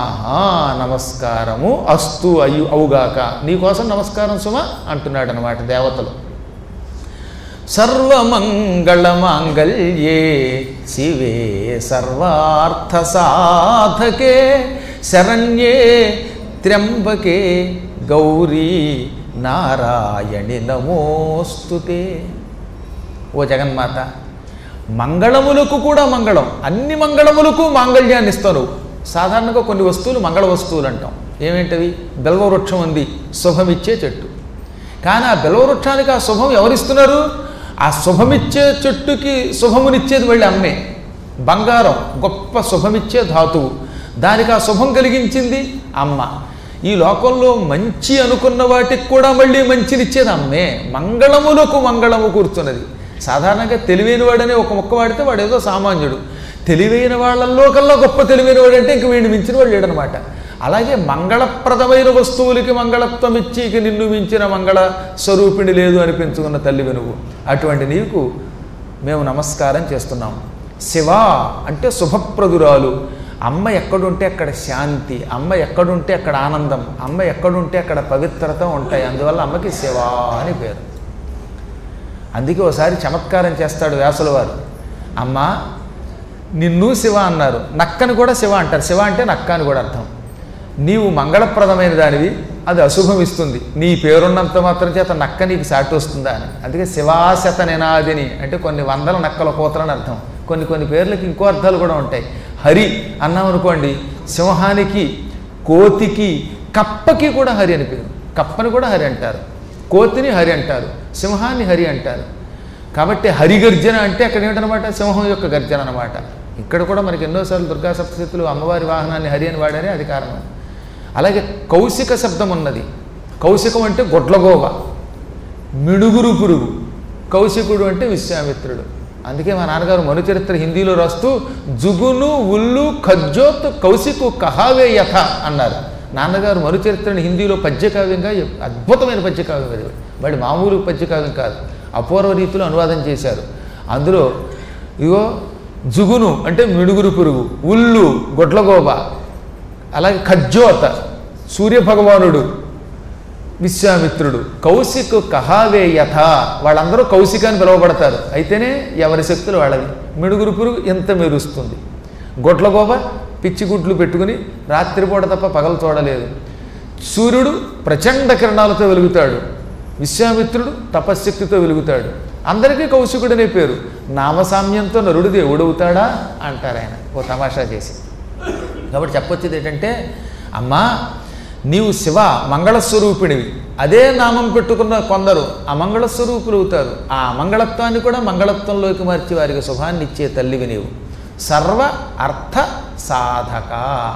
నమస్కారము అస్తు అయ్యు అవుగాక నీ కోసం నమస్కారం సుమ అంటున్నాడు అనమాట దేవతలు సర్వమంగళమాంగళ్యే శివే సర్వార్థసాధకే శరణ్యే త్ర్యంబకే గౌరీ నారాయణి నమోస్తుతే ఓ జగన్మాత మంగళములకు కూడా మంగళం అన్ని మంగళములకు మాంగళ్యాన్ని ఇస్తారు సాధారణంగా కొన్ని వస్తువులు మంగళ వస్తువులు అంటాం ఏమేంటవి బెల్వవృక్షం ఉంది శుభమిచ్చే చెట్టు కానీ ఆ బెల్వవృక్షానికి ఆ శుభం ఎవరిస్తున్నారు ఆ శుభమిచ్చే చెట్టుకి శుభమునిచ్చేది మళ్ళీ అమ్మే బంగారం గొప్ప శుభమిచ్చే ధాతువు దానికి ఆ శుభం కలిగించింది అమ్మ ఈ లోకంలో మంచి అనుకున్న వాటికి కూడా మళ్ళీ మంచినిచ్చేది అమ్మే మంగళములకు మంగళము కూర్చున్నది సాధారణంగా తెలివైన వాడనే ఒక మొక్క వాడితే వాడు ఏదో సామాన్యుడు తెలివైన వాళ్ళల్లో కల్లా గొప్ప తెలివైన వాడు అంటే ఇంక వీడిని మించిన వాడు లేడనమాట అలాగే మంగళప్రదమైన వస్తువులకి మంగళత్వం ఇచ్చి ఇక నిన్ను మించిన మంగళ స్వరూపిణి లేదు అనిపించుకున్న తల్లివి నువ్వు అటువంటి నీకు మేము నమస్కారం చేస్తున్నాం శివ అంటే శుభప్రదురాలు అమ్మ ఎక్కడుంటే అక్కడ శాంతి అమ్మ ఎక్కడుంటే అక్కడ ఆనందం అమ్మ ఎక్కడుంటే అక్కడ పవిత్రత ఉంటాయి అందువల్ల అమ్మకి శివ అని పేరు అందుకే ఒకసారి చమత్కారం చేస్తాడు వ్యాసుల వారు అమ్మ నిన్ను శివ అన్నారు నక్కని కూడా శివ అంటారు శివ అంటే నక్క అని కూడా అర్థం నీవు మంగళప్రదమైన దానివి అది అశుభం ఇస్తుంది నీ పేరున్నంత మాత్రం చేత నక్క నీకు సాటి వస్తుందా అని అందుకే శివాశత నినాదిని అంటే కొన్ని వందల నక్కల కోతలని అర్థం కొన్ని కొన్ని పేర్లకి ఇంకో అర్థాలు కూడా ఉంటాయి హరి అన్నాం అనుకోండి సింహానికి కోతికి కప్పకి కూడా హరి అని పేరు కప్పని కూడా హరి అంటారు కోతిని హరి అంటారు సింహాన్ని హరి అంటారు కాబట్టి హరిగర్జన అంటే అక్కడ ఏమిటనమాట సింహం యొక్క గర్జన అనమాట ఇక్కడ కూడా మనకి ఎన్నోసార్లు దుర్గా సప్తశతులు అమ్మవారి వాహనాన్ని హరి అని వాడారే అది కారణం అలాగే కౌశిక శబ్దం ఉన్నది కౌశికం అంటే గొడ్లగోవ మిడుగురు పురుగు కౌశికుడు అంటే విశ్వామిత్రుడు అందుకే మా నాన్నగారు మనుచరిత్ర హిందీలో రాస్తూ జుగును ఉల్లు ఖజ్జోత్ కౌశికు కహావే యథ అన్నారు నాన్నగారు మనుచరిత్రని హిందీలో పద్యకావ్యంగా అద్భుతమైన పద్యకావ్యం అది వాడి మామూలు పద్యకావ్యం కాదు అపూర్వ రీతిలో అనువాదం చేశారు అందులో ఇగో జుగును అంటే మిడుగురు పురుగు ఉల్లు గొడ్లగోబ అలాగే ఖజ్జోత సూర్యభగవానుడు విశ్వామిత్రుడు కౌశిక్ కహావే యథ వాళ్ళందరూ కౌశిక అని పిలువబడతారు అయితేనే ఎవరి శక్తులు వాళ్ళవి మిడుగురు పురుగు ఎంత మెరుస్తుంది గొడ్లగోబ పిచ్చి గుడ్లు పెట్టుకుని రాత్రిపూట తప్ప పగలు చూడలేదు సూర్యుడు ప్రచండ కిరణాలతో వెలుగుతాడు విశ్వామిత్రుడు తపశ్శక్తితో వెలుగుతాడు అందరికీ కౌశికుడనే పేరు నామసామ్యంతో నరుడు దేవుడవుతాడా అంటారు ఆయన ఓ తమాషా చేసి కాబట్టి చెప్పొచ్చేది ఏంటంటే అమ్మా నీవు శివ మంగళస్వరూపిణివి అదే నామం పెట్టుకున్న కొందరు అమంగళస్వరూపులు అవుతారు ఆ అమంగళత్వాన్ని కూడా మంగళత్వంలోకి మార్చి వారికి శుభాన్ని ఇచ్చే తల్లివి నీవు సర్వ అర్థ సాధక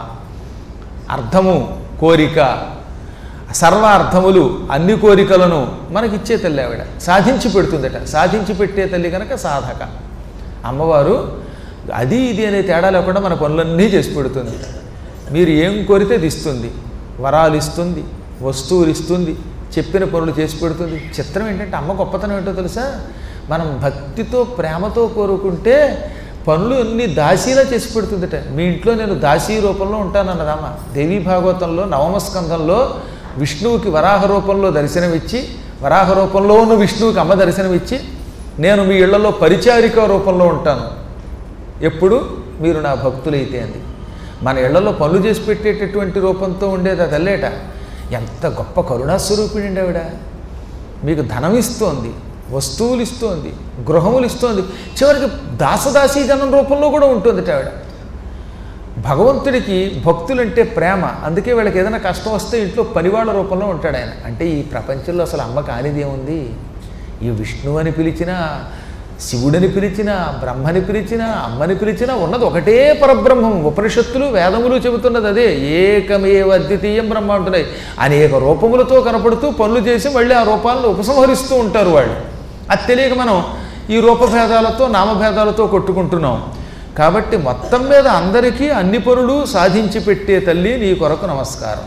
అర్థము కోరిక సర్వ అర్థములు అన్ని కోరికలను మనకిచ్చే తల్లి ఆవిడ సాధించి పెడుతుందట సాధించి పెట్టే తల్లి కనుక సాధక అమ్మవారు అది ఇది అనే తేడా లేకుండా మన పనులన్నీ చేసి పెడుతుంది మీరు ఏం కోరితే అది ఇస్తుంది వరాలు ఇస్తుంది వస్తువులు ఇస్తుంది చెప్పిన పనులు చేసి పెడుతుంది చిత్రం ఏంటంటే అమ్మ గొప్పతనం ఏంటో తెలుసా మనం భక్తితో ప్రేమతో కోరుకుంటే పనులు అన్ని దాసీలా చేసి పెడుతుందట మీ ఇంట్లో నేను దాసీ రూపంలో ఉంటానన్నదమ్మ దేవీ భాగవతంలో నవమ స్కంధంలో విష్ణువుకి వరాహ రూపంలో దర్శనమిచ్చి వరాహ రూపంలో ఉన్న విష్ణువుకి అమ్మ దర్శనమిచ్చి నేను మీ ఇళ్లలో పరిచారిక రూపంలో ఉంటాను ఎప్పుడు మీరు నా భక్తులైతే అంది మన ఇళ్లలో పనులు చేసి పెట్టేటటువంటి రూపంతో ఉండేది అది అల్లేట ఎంత గొప్ప కరుణాస్వరూపిణి ఆవిడ మీకు ధనం ఇస్తోంది వస్తువులు ఇస్తోంది గృహములు ఇస్తోంది చివరికి దాసదాసీ జనం రూపంలో కూడా ఉంటుంది ఆవిడ భగవంతుడికి భక్తులంటే ప్రేమ అందుకే వీళ్ళకి ఏదైనా కష్టం వస్తే ఇంట్లో పనివాళ్ళ రూపంలో ఉంటాడు ఆయన అంటే ఈ ప్రపంచంలో అసలు అమ్మ కానిది ఏముంది ఈ విష్ణువు అని పిలిచినా శివుడని పిలిచినా బ్రహ్మని పిలిచినా అమ్మని పిలిచినా ఉన్నది ఒకటే పరబ్రహ్మం ఉపనిషత్తులు వేదములు చెబుతున్నది అదే ఏకమేవ అద్వితీయం బ్రహ్మ అంటున్నాయి అనేక రూపములతో కనపడుతూ పనులు చేసి మళ్ళీ ఆ రూపాలను ఉపసంహరిస్తూ ఉంటారు వాళ్ళు అది తెలియక మనం ఈ రూపభేదాలతో నామభేదాలతో కొట్టుకుంటున్నాం కాబట్టి మొత్తం మీద అందరికీ అన్ని పనులు సాధించి పెట్టే తల్లి నీ కొరకు నమస్కారం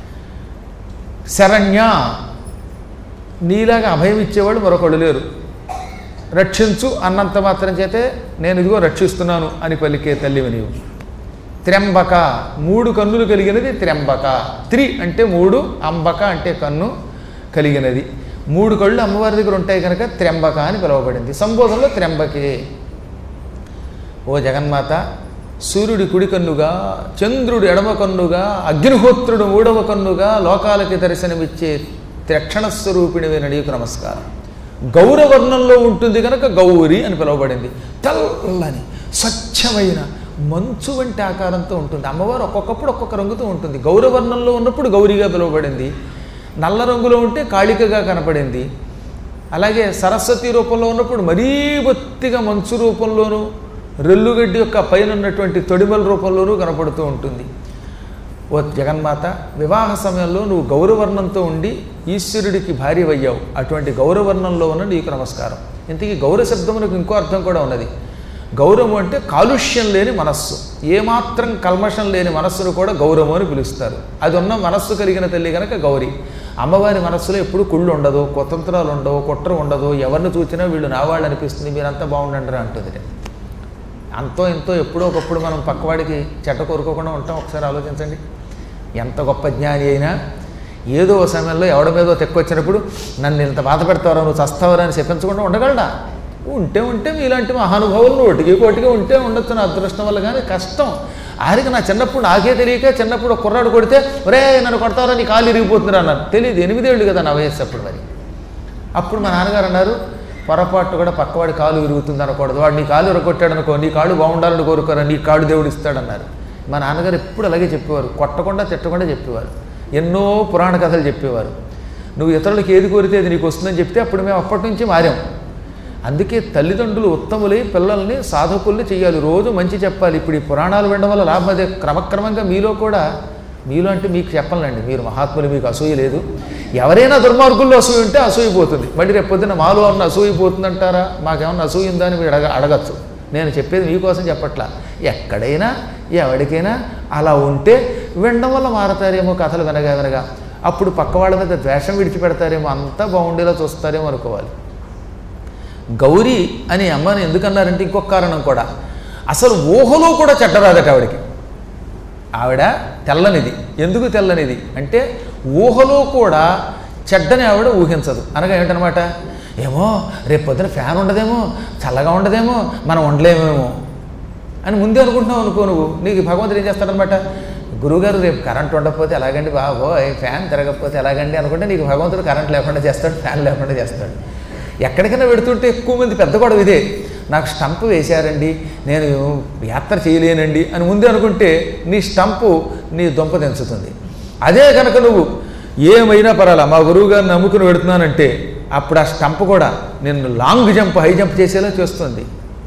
శరణ్య నీలాగా అభయం ఇచ్చేవాళ్ళు మరొకళ్ళు లేరు రక్షించు అన్నంత మాత్రం చేతే నేను ఇదిగో రక్షిస్తున్నాను అని పలికే తల్లివి నీవు త్ర్యంబక మూడు కన్నులు కలిగినది త్ర్యంబక త్రి అంటే మూడు అంబక అంటే కన్ను కలిగినది మూడు కళ్ళు అమ్మవారి దగ్గర ఉంటాయి కనుక త్ర్యంబక అని పిలువబడింది సంబోధనలో త్ర్యంబకే ఓ జగన్మాత సూర్యుడి కుడి కన్నుగా చంద్రుడు ఎడమ కన్నుగా అగ్నిహోత్రుడు మూడవ కన్నుగా లోకాలకి దర్శనమిచ్చే త్రక్షణ స్వరూపిణివైన నీకు నమస్కారం గౌరవర్ణంలో ఉంటుంది కనుక గౌరి అని పిలువబడింది తెల్లని స్వచ్ఛమైన మంచు వంటి ఆకారంతో ఉంటుంది అమ్మవారు ఒక్కొక్కప్పుడు ఒక్కొక్క రంగుతో ఉంటుంది గౌరవర్ణంలో ఉన్నప్పుడు గౌరిగా పిలువబడింది నల్ల రంగులో ఉంటే కాళికగా కనపడింది అలాగే సరస్వతి రూపంలో ఉన్నప్పుడు మరీ బొత్తిగా మంచు రూపంలోనూ రెల్లుగడ్డి యొక్క పైన ఉన్నటువంటి తొడిమల రూపంలోనూ కనపడుతూ ఉంటుంది ఓ జగన్మాత వివాహ సమయంలో నువ్వు గౌరవర్ణంతో ఉండి ఈశ్వరుడికి భార్యవయ్యావు అటువంటి గౌరవర్ణంలో ఉన్న నీకు నమస్కారం ఇంతకీ గౌరవ శబ్దమునకు ఇంకో అర్థం కూడా ఉన్నది గౌరవం అంటే కాలుష్యం లేని మనస్సు ఏమాత్రం కల్మషం లేని మనస్సును కూడా గౌరవం అని పిలుస్తారు అది ఉన్న మనస్సు కలిగిన తల్లి కనుక గౌరి అమ్మవారి మనస్సులో ఎప్పుడు కుళ్ళు ఉండదు కుతంత్రాలు ఉండవు కుట్ర ఉండదు ఎవరిని చూసినా వీళ్ళు నా వాళ్ళు అనిపిస్తుంది మీరంతా బాగుండండి అంటుంది అంతో ఎంతో ఎప్పుడో ఒకప్పుడు మనం పక్కవాడికి చెడ్డ కోరుకోకుండా ఉంటాం ఒకసారి ఆలోచించండి ఎంత గొప్ప జ్ఞాని అయినా ఏదో ఓ సమయంలో ఎవడ మీదో తెక్కొచ్చినప్పుడు నన్ను ఇంత బాధ పెడతావరా నువ్వు చస్తావరా అని చెప్పించకుండా ఉండగలడా ఉంటే ఉంటే మీలాంటి మహానుభావులు ఒకటికి కోటికి ఉంటే ఉండొచ్చు నా అదృష్టం వల్ల కానీ కష్టం ఆరికి నా చిన్నప్పుడు నాకే తెలియక చిన్నప్పుడు ఒక కుర్రాడు కొడితే ఒరే నన్ను కొడతావరా నీ కాలు ఇరిగిపోతుందిరా అన్నారు తెలియదు ఎనిమిదేళ్ళు కదా నా వయస్సు అప్పుడు మరి అప్పుడు మా నాన్నగారు అన్నారు పొరపాటు కూడా పక్కవాడి కాలు విరుగుతుంది అనకూడదు వాడు నీ కాలు ఇరగొట్టాడు అనుకో నీ కాళ్ళు బాగుండాలని కోరుకోరా నీ కాళ్ళు దేవుడు ఇస్తాడన్నారు మా నాన్నగారు ఎప్పుడు అలాగే చెప్పేవారు కొట్టకుండా తిట్టకుండా చెప్పేవారు ఎన్నో పురాణ కథలు చెప్పేవారు నువ్వు ఇతరులకు ఏది కోరితే అది నీకు వస్తుందని చెప్తే అప్పుడు మేము అప్పటి నుంచి మారాం అందుకే తల్లిదండ్రులు ఉత్తములై పిల్లల్ని సాధకుల్ని చేయాలి రోజు మంచి చెప్పాలి ఇప్పుడు ఈ పురాణాలు వినడం వల్ల లాభం అదే క్రమక్రమంగా మీలో కూడా మీలో అంటే మీకు చెప్పాలండి మీరు మహాత్ములు మీకు అసూయ లేదు ఎవరైనా దుర్మార్గుల్లో అసూయ ఉంటే అసూయ పోతుంది మళ్ళీ రేపు పొద్దున్న మాలో ఉన్న అసూయ పోతుందంటారా మాకేమన్నా అసూయ ఉందా అని మీరు అడగ అడగచ్చు నేను చెప్పేది మీకోసం చెప్పట్లా ఎక్కడైనా ఎవరికైనా అలా ఉంటే వినడం వల్ల మారతారేమో కథలు వినగా వినగా అప్పుడు పక్క వాళ్ళ మీద ద్వేషం విడిచిపెడతారేమో అంతా బాగుండేలా చూస్తారేమో అనుకోవాలి గౌరీ అని అమ్మని ఎందుకన్నారంటే ఇంకొక కారణం కూడా అసలు ఊహలో కూడా చెడ్డరాదట ఆవిడకి ఆవిడ తెల్లనిది ఎందుకు తెల్లనిది అంటే ఊహలో కూడా చెడ్డని ఆవిడ ఊహించదు అనగా ఏమిటనమాట ఏమో రేపు పొద్దున ఫ్యాన్ ఉండదేమో చల్లగా ఉండదేమో మనం ఉండలేమేమో అని ముందే అనుకుంటున్నావు అనుకో నువ్వు నీకు భగవంతుడు ఏం చేస్తాడనమాట గురువుగారు రేపు కరెంట్ ఉండకపోతే ఎలాగండి బాబో ఫ్యాన్ తిరగకపోతే ఎలాగండి అనుకుంటే నీకు భగవంతుడు కరెంట్ లేకుండా చేస్తాడు ఫ్యాన్ లేకుండా చేస్తాడు ఎక్కడికైనా పెడుతుంటే ఎక్కువ మంది పెద్ద గొడవ ఇదే నాకు స్టంప్ వేశారండి నేను యాత్ర చేయలేనండి అని ముందే అనుకుంటే నీ స్టంపు నీ దొంప తెంచుతుంది అదే కనుక నువ్వు ఏమైనా పర్వాలా మా గురువు గారిని నమ్ముకుని పెడుతున్నానంటే అప్పుడు ఆ స్టంప్ కూడా నిన్ను లాంగ్ జంప్ హై జంప్ చేసేలా చేస్తుంది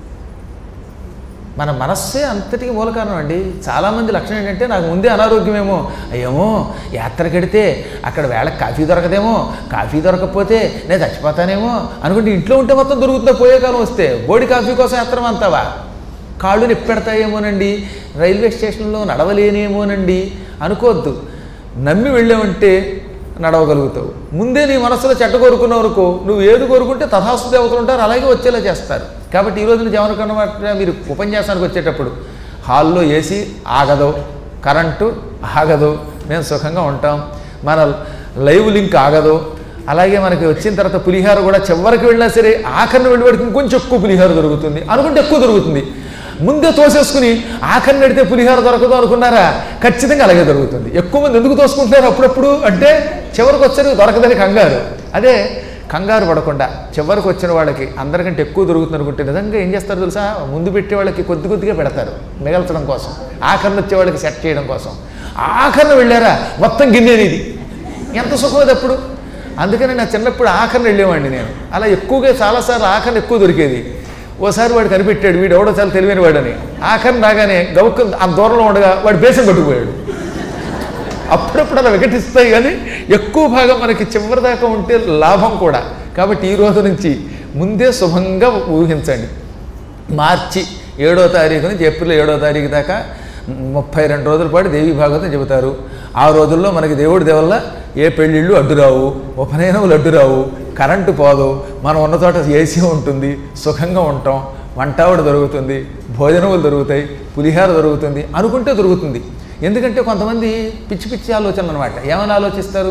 మన మనస్సే అంతటికి మూల కారణం అండి చాలామంది లక్షణం ఏంటంటే నాకు ముందే అనారోగ్యమేమో అయ్యేమో యాత్రకి వెడితే అక్కడ వేళకి కాఫీ దొరకదేమో కాఫీ దొరకకపోతే నేను చచ్చిపోతానేమో అనుకుంటే ఇంట్లో ఉంటే మొత్తం దొరుకుతుందో పోయే కాలం వస్తే బోడి కాఫీ కోసం యాత్ర అంతావా కాళ్ళు నిప్పెడతాయేమోనండి రైల్వే స్టేషన్లో నడవలేనేమోనండి అనుకోవద్దు నమ్మి వెళ్ళామంటే నడవగలుగుతావు ముందే నీ మనసులో చెడ్డ కోరుకున్నావు అనుకో నువ్వు ఏది కోరుకుంటే తథాస్తు దేవతలు ఉంటారు అలాగే వచ్చేలా చేస్తారు కాబట్టి ఈ రోజు నుంచి ఏమనుకున్నమాట మీరు ఉపన్యాసానికి వచ్చేటప్పుడు హాల్లో ఏసీ ఆగదు కరెంటు ఆగదు మేము సుఖంగా ఉంటాం మన లైవ్ లింక్ ఆగదు అలాగే మనకి వచ్చిన తర్వాత పులిహార కూడా చివరికి వెళ్ళినా సరే ఆఖరిని వెళ్ళేవాడికి ఇంకొంచెం ఎక్కువ పులిహార దొరుకుతుంది అనుకుంటే ఎక్కువ దొరుకుతుంది ముందే తోసేసుకుని ఆఖరిని పెడితే పులిహార దొరకదు అనుకున్నారా ఖచ్చితంగా అలాగే దొరుకుతుంది ఎక్కువ మంది ఎందుకు తోసుకుంటున్నారు అప్పుడప్పుడు అంటే చివరికి వచ్చరికి దొరకదని కంగారు అదే కంగారు పడకుండా చివరికి వచ్చిన వాళ్ళకి అందరికంటే ఎక్కువ దొరుకుతుంది అనుకుంటే నిజంగా ఏం చేస్తారు తెలుసా ముందు పెట్టే వాళ్ళకి కొద్ది కొద్దిగా పెడతారు మిగల్చడం కోసం ఆఖరిని వచ్చే వాళ్ళకి సెట్ చేయడం కోసం ఆఖరిని వెళ్ళారా మొత్తం గిన్నెనిది ఎంత సుఖం అది అప్పుడు అందుకని నా చిన్నప్పుడు ఆఖరిని వెళ్ళేవాడిని నేను అలా ఎక్కువగా చాలాసార్లు ఆఖరిని ఎక్కువ దొరికేది ఓసారి వాడు కనిపెట్టాడు వీడు ఎవడో చాలా తెలివైన వాడని ఆఖరిని రాగానే గౌక్కు ఆ దూరంలో ఉండగా వాడు బేసం పట్టుకుపోయాడు అప్పుడప్పుడు అలా వికటిస్తాయి కానీ ఎక్కువ భాగం మనకి చివరి దాకా ఉంటే లాభం కూడా కాబట్టి ఈ రోజు నుంచి ముందే శుభంగా ఊహించండి మార్చి ఏడో తారీఖు నుంచి ఏప్రిల్ ఏడో తారీఖు దాకా ముప్పై రెండు రోజుల పాటు దేవి భాగవతం చెబుతారు ఆ రోజుల్లో మనకి దేవుడి దేవల్ల ఏ పెళ్ళిళ్ళు అడ్డురావు ఉపనయనములు అడ్డురావు కరెంటు పోదు మనం ఉన్న చోట ఏసీ ఉంటుంది సుఖంగా ఉంటాం వంటావిడ దొరుకుతుంది భోజనములు దొరుకుతాయి పులిహార దొరుకుతుంది అనుకుంటే దొరుకుతుంది ఎందుకంటే కొంతమంది పిచ్చి పిచ్చి ఆలోచనలు అనమాట ఏమని ఆలోచిస్తారు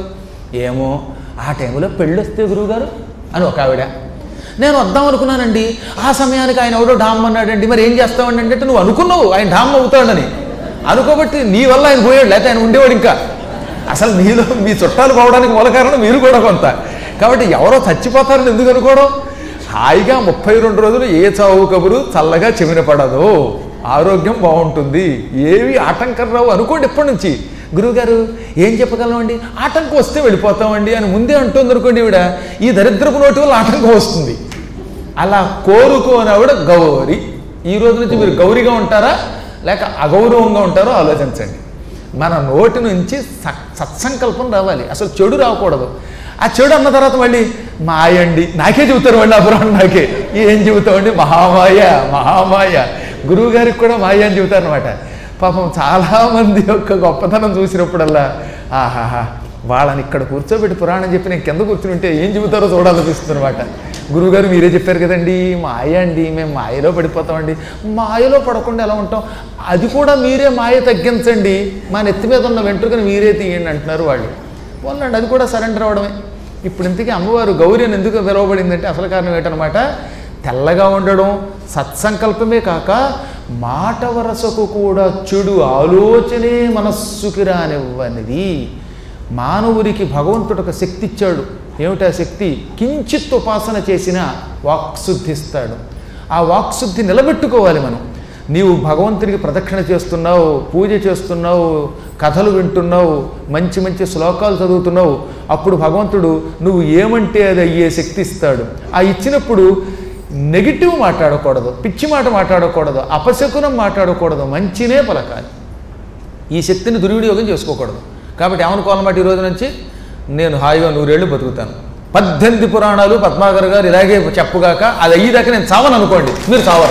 ఏమో ఆ టైంలో పెళ్ళి వస్తే గురువుగారు అని ఒక ఆవిడ నేను వద్దాం అనుకున్నానండి ఆ సమయానికి ఆయన ఎవడో డామ్ అన్నాడండి మరి ఏం చేస్తామండి అంటే నువ్వు అనుకున్నావు ఆయన డామ్ అవుతాడని అనుకోబట్టి నీ వల్ల ఆయన పోయాడు లేకపోతే ఆయన ఉండేవాడు ఇంకా అసలు నీలో మీ చుట్టాలు పోవడానికి మూల కారణం మీరు కూడా కొంత కాబట్టి ఎవరో చచ్చిపోతారని ఎందుకు అనుకోవడం హాయిగా ముప్పై రెండు రోజులు ఏ చావు కబురు చల్లగా చెవిన పడదు ఆరోగ్యం బాగుంటుంది ఏవి ఆటంకం రావు అనుకోండి ఎప్పటి నుంచి గురువుగారు ఏం చెప్పగలమండి ఆటంకం వస్తే వెళ్ళిపోతామండి అని ముందే అంటుంది అనుకోండి ఈవిడ ఈ దరిద్రపు నోటి వల్ల ఆటంకం వస్తుంది అలా కోరుకోనవిడ గౌరి ఈ రోజు నుంచి మీరు గౌరిగా ఉంటారా లేక అగౌరవంగా ఉంటారో ఆలోచించండి మన నోటి నుంచి స- సత్సంకల్పం రావాలి అసలు చెడు రాకూడదు ఆ చెడు అన్న తర్వాత మళ్ళీ మాయండి నాకే చెబుతారు మళ్ళీ అపురం నాకే ఏం చెబుతామండి మహామాయ మహామాయ గురువు గారికి కూడా మాయ అని చెబుతారు అనమాట పాపం చాలామంది యొక్క గొప్పతనం చూసినప్పుడల్లా ఆహాహా వాళ్ళని ఇక్కడ కూర్చోబెట్టి పురాణం చెప్పి నేను కింద కూర్చుని ఉంటే ఏం చెబుతారో చూడాలనిపిస్తుంది అనమాట గురువుగారు మీరే చెప్పారు కదండి మాయ అండి మేము మాయలో పడిపోతామండి మాయలో పడకుండా ఎలా ఉంటాం అది కూడా మీరే మాయ తగ్గించండి మా నెత్తి మీద ఉన్న వెంట్రుకని మీరే తీయండి అంటున్నారు వాళ్ళు పోలండి అది కూడా సరెండర్ అవ్వడమే ఇప్పుడు ఇంతకీ అమ్మవారు గౌరి అని ఎందుకు పిలువబడిందంటే అసలు కారణం ఏంటనమాట తెల్లగా ఉండడం సత్సంకల్పమే కాక మాట వరసకు కూడా చెడు ఆలోచనే మనస్సుకి రానివ్వనిది మానవుడికి భగవంతుడు ఒక శక్తి ఇచ్చాడు ఏమిటా శక్తి కించిత్ ఉపాసన చేసిన వాక్శుద్ధిస్తాడు ఆ వాక్శుద్ధి నిలబెట్టుకోవాలి మనం నీవు భగవంతుడికి ప్రదక్షిణ చేస్తున్నావు పూజ చేస్తున్నావు కథలు వింటున్నావు మంచి మంచి శ్లోకాలు చదువుతున్నావు అప్పుడు భగవంతుడు నువ్వు ఏమంటే అది అయ్యే శక్తి ఇస్తాడు ఆ ఇచ్చినప్పుడు నెగిటివ్ మాట్లాడకూడదు పిచ్చి మాట మాట్లాడకూడదు అపశకునం మాట్లాడకూడదు మంచినే పలకాలి ఈ శక్తిని దుర్వినియోగం చేసుకోకూడదు కాబట్టి ఏమనుకోవాలన్నమాట ఈ రోజు నుంచి నేను హాయిగా నూరేళ్ళు బతుకుతాను పద్దెనిమిది పురాణాలు పద్మాకర్ గారు ఇలాగే చెప్పుగాక అది అయ్యేదాకా నేను చావను అనుకోండి మీరు చావరు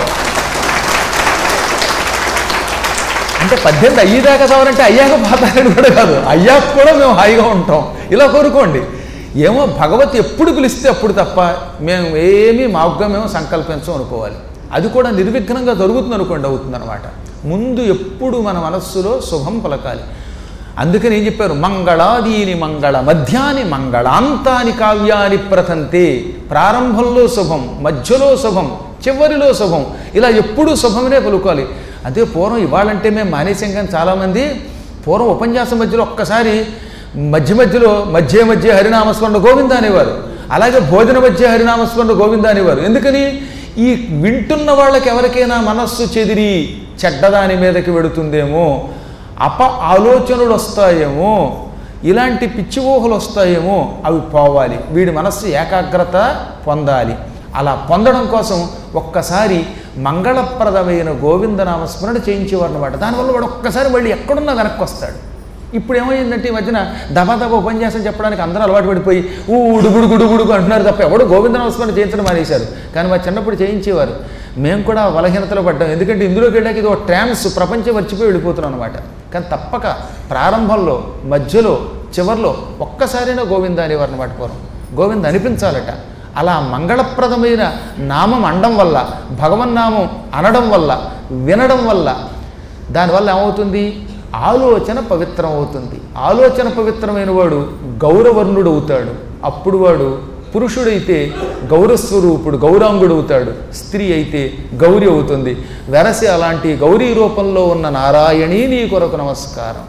అంటే పద్దెనిమిది అయ్యేదాకా చావరంటే అయ్యాక పోతారని కూడా కాదు అయ్యాక కూడా మేము హాయిగా ఉంటాం ఇలా కోరుకోండి ఏమో భగవత్ ఎప్పుడు పిలిస్తే అప్పుడు తప్ప మేము ఏమీ మాగ్గా మేము సంకల్పించం అనుకోవాలి అది కూడా నిర్విఘ్నంగా జరుగుతుంది అనుకోండి అవుతుందన్నమాట ముందు ఎప్పుడు మన మనస్సులో శుభం పలకాలి అందుకని ఏం చెప్పారు మంగళాదీని మంగళ మధ్యాని మంగళాంతాని కావ్యాని ప్రథంతే ప్రారంభంలో శుభం మధ్యలో శుభం చివరిలో శుభం ఇలా ఎప్పుడూ శుభమనే పలుకోవాలి అదే పూర్వం ఇవాళంటే మేము మానేసాం కానీ చాలామంది పూర్వం ఉపన్యాసం మధ్యలో ఒక్కసారి మధ్య మధ్యలో మధ్య మధ్య హరినామస్మరణ గోవింద అనేవారు అలాగే భోజన మధ్య హరినామస్మరణ గోవింద అనేవారు ఎందుకని ఈ వింటున్న వాళ్ళకి ఎవరికైనా మనస్సు చెదిరి చెడ్డదాని మీదకి వెడుతుందేమో అప ఆలోచనలు వస్తాయేమో ఇలాంటి పిచ్చి ఊహలు వస్తాయేమో అవి పోవాలి వీడి మనస్సు ఏకాగ్రత పొందాలి అలా పొందడం కోసం ఒక్కసారి మంగళప్రదమైన గోవిందనామస్మరణ చేయించేవారు అనమాట దానివల్ల వాడు ఒక్కసారి మళ్ళీ ఎక్కడున్నా వెనక్కి వస్తాడు ఇప్పుడు ఏమైందంటే ఈ మధ్యన దబా దబా ఉపన్యాసం చెప్పడానికి అందరూ అలవాటు పడిపోయి ఊడుగుడు గుడుగుడుగు అంటున్నారు తప్ప ఎవడు గోవిందనామస్మరణ చేయించడం మానేశారు కానీ మా చిన్నప్పుడు చేయించేవారు మేము కూడా బలహీనతలో పడ్డాం ఎందుకంటే ఇందులోకి వెళ్ళాక ఇది ఒక ట్రాన్స్ ప్రపంచం మర్చిపోయి వెళ్ళిపోతున్నాం అనమాట కానీ తప్పక ప్రారంభంలో మధ్యలో చివర్లో ఒక్కసారైనా గోవింద అనేవారు అనమాట పూర్వం గోవింద అనిపించాలట అలా మంగళప్రదమైన నామం అనడం వల్ల భగవన్నామం అనడం వల్ల వినడం వల్ల దానివల్ల ఏమవుతుంది ఆలోచన పవిత్రం అవుతుంది ఆలోచన పవిత్రమైన వాడు గౌరవర్ణుడు అవుతాడు అప్పుడు వాడు పురుషుడైతే గౌరస్వరూపుడు గౌరాంగుడు అవుతాడు స్త్రీ అయితే గౌరి అవుతుంది వెరసి అలాంటి గౌరీ రూపంలో ఉన్న నారాయణీ నీ కొరకు నమస్కారం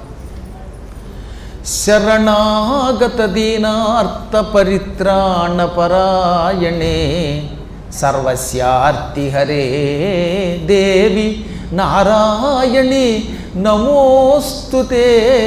శరణాగత దీనార్త పరిత్రాణ పరాయణే సర్వస్యార్తి హరే దేవి నారాయణి నమోస్తుతే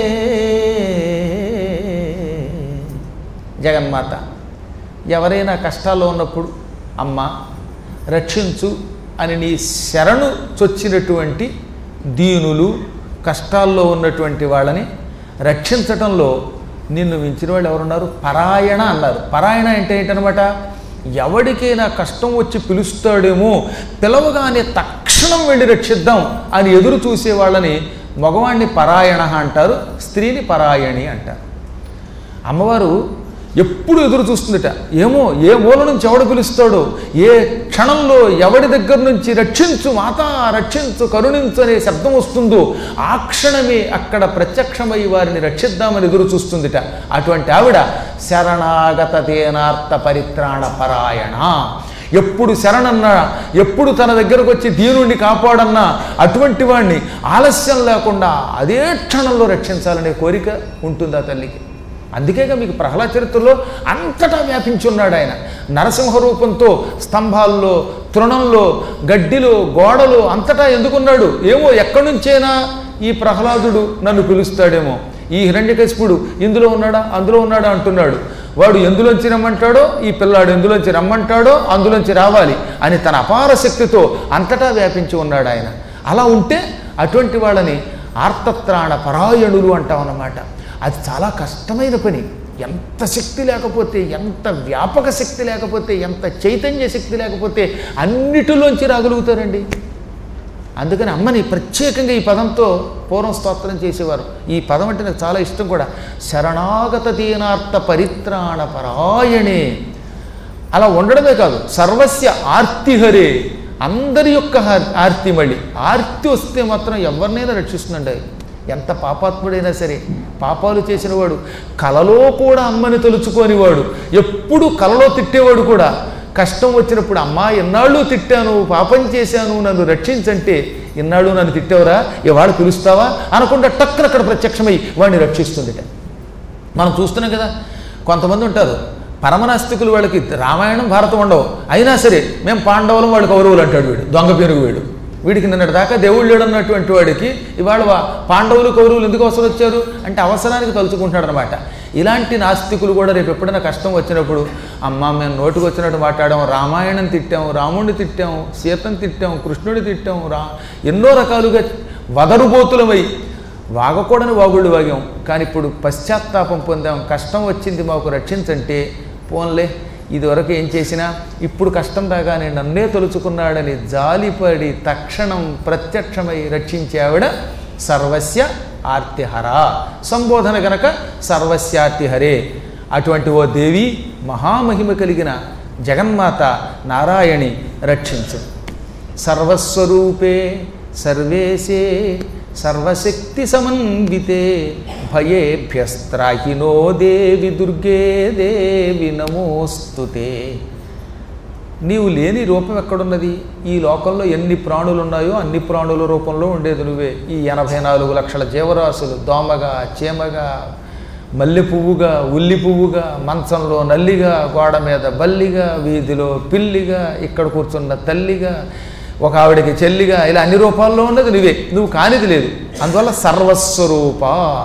జగన్మాత ఎవరైనా కష్టాల్లో ఉన్నప్పుడు అమ్మ రక్షించు అని నీ శరణు చొచ్చినటువంటి దీనులు కష్టాల్లో ఉన్నటువంటి వాళ్ళని రక్షించటంలో నిన్ను మించిన వాళ్ళు ఎవరున్నారు పరాయణ అన్నారు పరాయణ అంటే ఏంటనమాట ఎవడికైనా కష్టం వచ్చి పిలుస్తాడేమో పిలవగానే తక్షణం వెళ్ళి రక్షిద్దాం అని ఎదురు చూసే వాళ్ళని మగవాణ్ణి పరాయణ అంటారు స్త్రీని పరాయణి అంటారు అమ్మవారు ఎప్పుడు ఎదురు చూస్తుందిట ఏమో ఏ మూల నుంచి ఎవడు పిలుస్తాడో ఏ క్షణంలో ఎవడి దగ్గర నుంచి రక్షించు మాతా రక్షించు కరుణించు అనే శబ్దం వస్తుందో ఆ క్షణమే అక్కడ ప్రత్యక్షమై వారిని రక్షిద్దామని ఎదురు చూస్తుందిట అటువంటి ఆవిడ శరణాగత తేనార్థ పరిత్రాణ పరాయణ ఎప్పుడు శరణన్నా ఎప్పుడు తన దగ్గరకు వచ్చి దీనుణ్ణి కాపాడన్నా అటువంటి వాణ్ణి ఆలస్యం లేకుండా అదే క్షణంలో రక్షించాలనే కోరిక ఉంటుంది ఆ తల్లికి అందుకేగా మీకు ప్రహ్లాద చరిత్రలో అంతటా వ్యాపించున్నాడు ఆయన నరసింహ రూపంతో స్తంభాల్లో తృణంలో గడ్డిలో గోడలు అంతటా ఎందుకున్నాడు ఏమో ఎక్కడి నుంచైనా ఈ ప్రహ్లాదుడు నన్ను పిలుస్తాడేమో ఈ హిరణ్యకశిపుడు ఇందులో ఉన్నాడా అందులో ఉన్నాడా అంటున్నాడు వాడు ఎందులోంచి రమ్మంటాడో ఈ పిల్లాడు ఎందులోంచి రమ్మంటాడో అందులోంచి రావాలి అని తన అపార శక్తితో అంతటా వ్యాపించి ఉన్నాడు ఆయన అలా ఉంటే అటువంటి వాళ్ళని ఆర్తత్రాణ పరాయణులు అంటాం అన్నమాట అది చాలా కష్టమైన పని ఎంత శక్తి లేకపోతే ఎంత వ్యాపక శక్తి లేకపోతే ఎంత చైతన్య శక్తి లేకపోతే అన్నిటిలోంచి రాగలుగుతారండి అందుకని అమ్మని ప్రత్యేకంగా ఈ పదంతో పూర్వం స్తోత్రం చేసేవారు ఈ పదం అంటే నాకు చాలా ఇష్టం కూడా శరణాగత దీనార్థ పరిత్రాణ పరాయణే అలా ఉండడమే కాదు సర్వస్య ఆర్తిహరే అందరి యొక్క ఆర్- ఆర్తి మళ్ళీ ఆర్తి వస్తే మాత్రం ఎవరినైనా రక్షిస్తుందండి ఎంత పాపాత్ముడైనా సరే పాపాలు చేసినవాడు కలలో కూడా అమ్మని తలుచుకోనివాడు ఎప్పుడు కలలో తిట్టేవాడు కూడా కష్టం వచ్చినప్పుడు అమ్మా ఎన్నాళ్ళు తిట్టాను పాపం చేశాను నన్ను రక్షించంటే ఇన్నాళ్ళు నన్ను తిట్టావురా ఇవాళ పిలుస్తావా అనకుండా టక్కున అక్కడ ప్రత్యక్షమై వాడిని రక్షిస్తుంది మనం చూస్తున్నాం కదా కొంతమంది ఉంటారు పరమనాస్తికులు వాళ్ళకి రామాయణం భారతం ఉండవు అయినా సరే మేము పాండవులం వాళ్ళు కౌరవులు అంటాడు వీడు దొంగ పెరుగు వీడు వీడికి నిన్నటి దాకా దేవుళ్ళు లేడు అన్నటువంటి వాడికి ఇవాళ వా- పాండవులు కౌరవులు ఎందుకు అవసరం వచ్చారు అంటే అవసరానికి తలుచుకుంటాడు అనమాట ఇలాంటి నాస్తికులు కూడా రేపు ఎప్పుడైనా కష్టం వచ్చినప్పుడు అమ్మ మేము నోటికి వచ్చినట్టు మాట్లాడాం రామాయణం తిట్టాం రాముడిని తిట్టాం సీతను తిట్టాం కృష్ణుడిని తిట్టాం రా ఎన్నో రకాలుగా వదరుబోతులమై వాగకూడని వాగుళ్ళు వాగాం కానీ ఇప్పుడు పశ్చాత్తాపం పొందాం కష్టం వచ్చింది మాకు రక్షించంటే పోన్లే ఇదివరకు ఏం చేసినా ఇప్పుడు కష్టం రాగానే నన్నే తలుచుకున్నాడని జాలిపడి తక్షణం ప్రత్యక్షమై రక్షించే ఆవిడ సర్వస్య ఆర్తిహర సంబోధన గనక సర్వస్యార్తిహరే అటువంటి ఓ దేవి మహామహిమ కలిగిన జగన్మాత నారాయణి రక్షించు సర్వస్వరూపే సర్వేశే సర్వశక్తి సమన్వితే భయేభ్యస్త్రాహినో దేవి దుర్గే దేవి నమోస్తుతే నీవు లేని రూపం ఎక్కడున్నది ఈ లోకంలో ఎన్ని ప్రాణులు ఉన్నాయో అన్ని ప్రాణుల రూపంలో ఉండేది నువ్వే ఈ ఎనభై నాలుగు లక్షల జీవరాశులు దోమగా చీమగా మల్లె పువ్వుగా ఉల్లి పువ్వుగా మంచంలో నల్లిగా గోడ మీద బల్లిగా వీధిలో పిల్లిగా ఇక్కడ కూర్చున్న తల్లిగా ఒక ఆవిడకి చెల్లిగా ఇలా అన్ని రూపాల్లో ఉన్నది నువ్వే నువ్వు కానిది లేదు అందువల్ల సర్వస్వరూప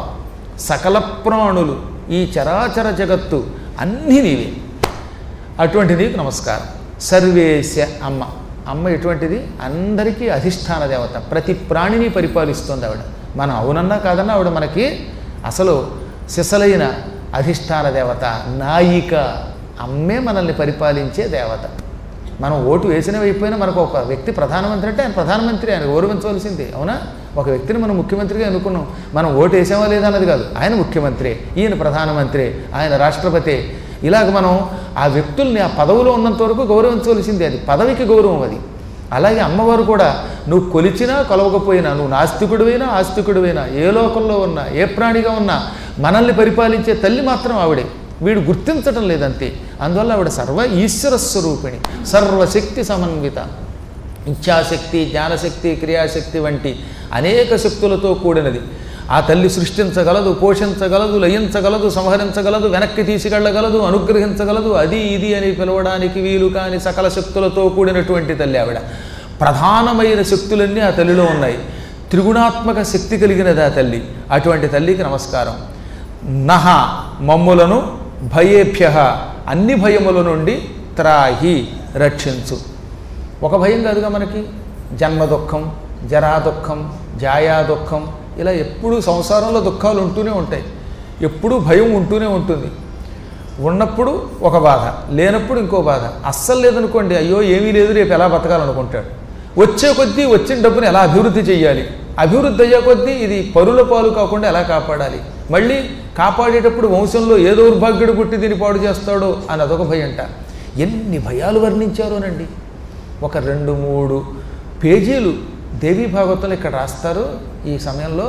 సకల ప్రాణులు ఈ చరాచర జగత్తు అన్నీ నీవే అటువంటి నీకు నమస్కారం సర్వేశ అమ్మ అమ్మ ఎటువంటిది అందరికీ అధిష్టాన దేవత ప్రతి ప్రాణిని పరిపాలిస్తుంది ఆవిడ మనం అవునన్నా కాదన్నా ఆవిడ మనకి అసలు సిసలైన అధిష్టాన దేవత నాయిక అమ్మే మనల్ని పరిపాలించే దేవత మనం ఓటు వేసిన అయిపోయినా మనకు ఒక వ్యక్తి ప్రధానమంత్రి అంటే ఆయన ప్రధానమంత్రి ఆయన గౌరవించవలసిందే అవునా ఒక వ్యక్తిని మనం ముఖ్యమంత్రిగా ఎన్నుకున్నాం మనం ఓటు వేసామా లేదా అన్నది కాదు ఆయన ముఖ్యమంత్రి ఈయన ప్రధానమంత్రి ఆయన రాష్ట్రపతి ఇలాగ మనం ఆ వ్యక్తుల్ని ఆ పదవిలో ఉన్నంత వరకు గౌరవించవలసిందే అది పదవికి గౌరవం అది అలాగే అమ్మవారు కూడా నువ్వు కొలిచినా కొలవకపోయినా నువ్వు నాస్తికుడివైనా ఆస్తికుడివైనా ఏ లోకంలో ఉన్నా ఏ ప్రాణిగా ఉన్నా మనల్ని పరిపాలించే తల్లి మాత్రం ఆవిడే వీడు గుర్తించటం లేదంతే అందువల్ల ఆవిడ సర్వ ఈశ్వర స్వరూపిణి సర్వశక్తి సమన్విత ఇచ్ఛాశక్తి జ్ఞానశక్తి క్రియాశక్తి వంటి అనేక శక్తులతో కూడినది ఆ తల్లి సృష్టించగలదు పోషించగలదు లయించగలదు సంహరించగలదు వెనక్కి తీసుకెళ్ళగలదు అనుగ్రహించగలదు అది ఇది అని పిలవడానికి వీలు కాని సకల శక్తులతో కూడినటువంటి తల్లి ఆవిడ ప్రధానమైన శక్తులన్నీ ఆ తల్లిలో ఉన్నాయి త్రిగుణాత్మక శక్తి కలిగినది ఆ తల్లి అటువంటి తల్లికి నమస్కారం నహ మమ్ములను భయేభ్య అన్ని భయముల నుండి త్రాహి రక్షించు ఒక భయం కాదుగా మనకి జన్మ దుఃఖం జరా దుఃఖం జాయా దుఃఖం ఇలా ఎప్పుడూ సంసారంలో దుఃఖాలు ఉంటూనే ఉంటాయి ఎప్పుడూ భయం ఉంటూనే ఉంటుంది ఉన్నప్పుడు ఒక బాధ లేనప్పుడు ఇంకో బాధ అస్సలు లేదనుకోండి అయ్యో ఏమీ లేదు రేపు ఎలా బతకాలనుకుంటాడు వచ్చే కొద్దీ వచ్చిన డబ్బుని ఎలా అభివృద్ధి చేయాలి అభివృద్ధి అయ్యే కొద్దీ ఇది పరుల పాలు కాకుండా ఎలా కాపాడాలి మళ్ళీ కాపాడేటప్పుడు వంశంలో ఏ దౌర్భాగ్యుడు పుట్టి దీన్ని పాడు చేస్తాడో అని అదొక భయంట ఎన్ని భయాలు వర్ణించారోనండి ఒక రెండు మూడు పేజీలు దేవీ భాగవతంలో ఇక్కడ రాస్తారు ఈ సమయంలో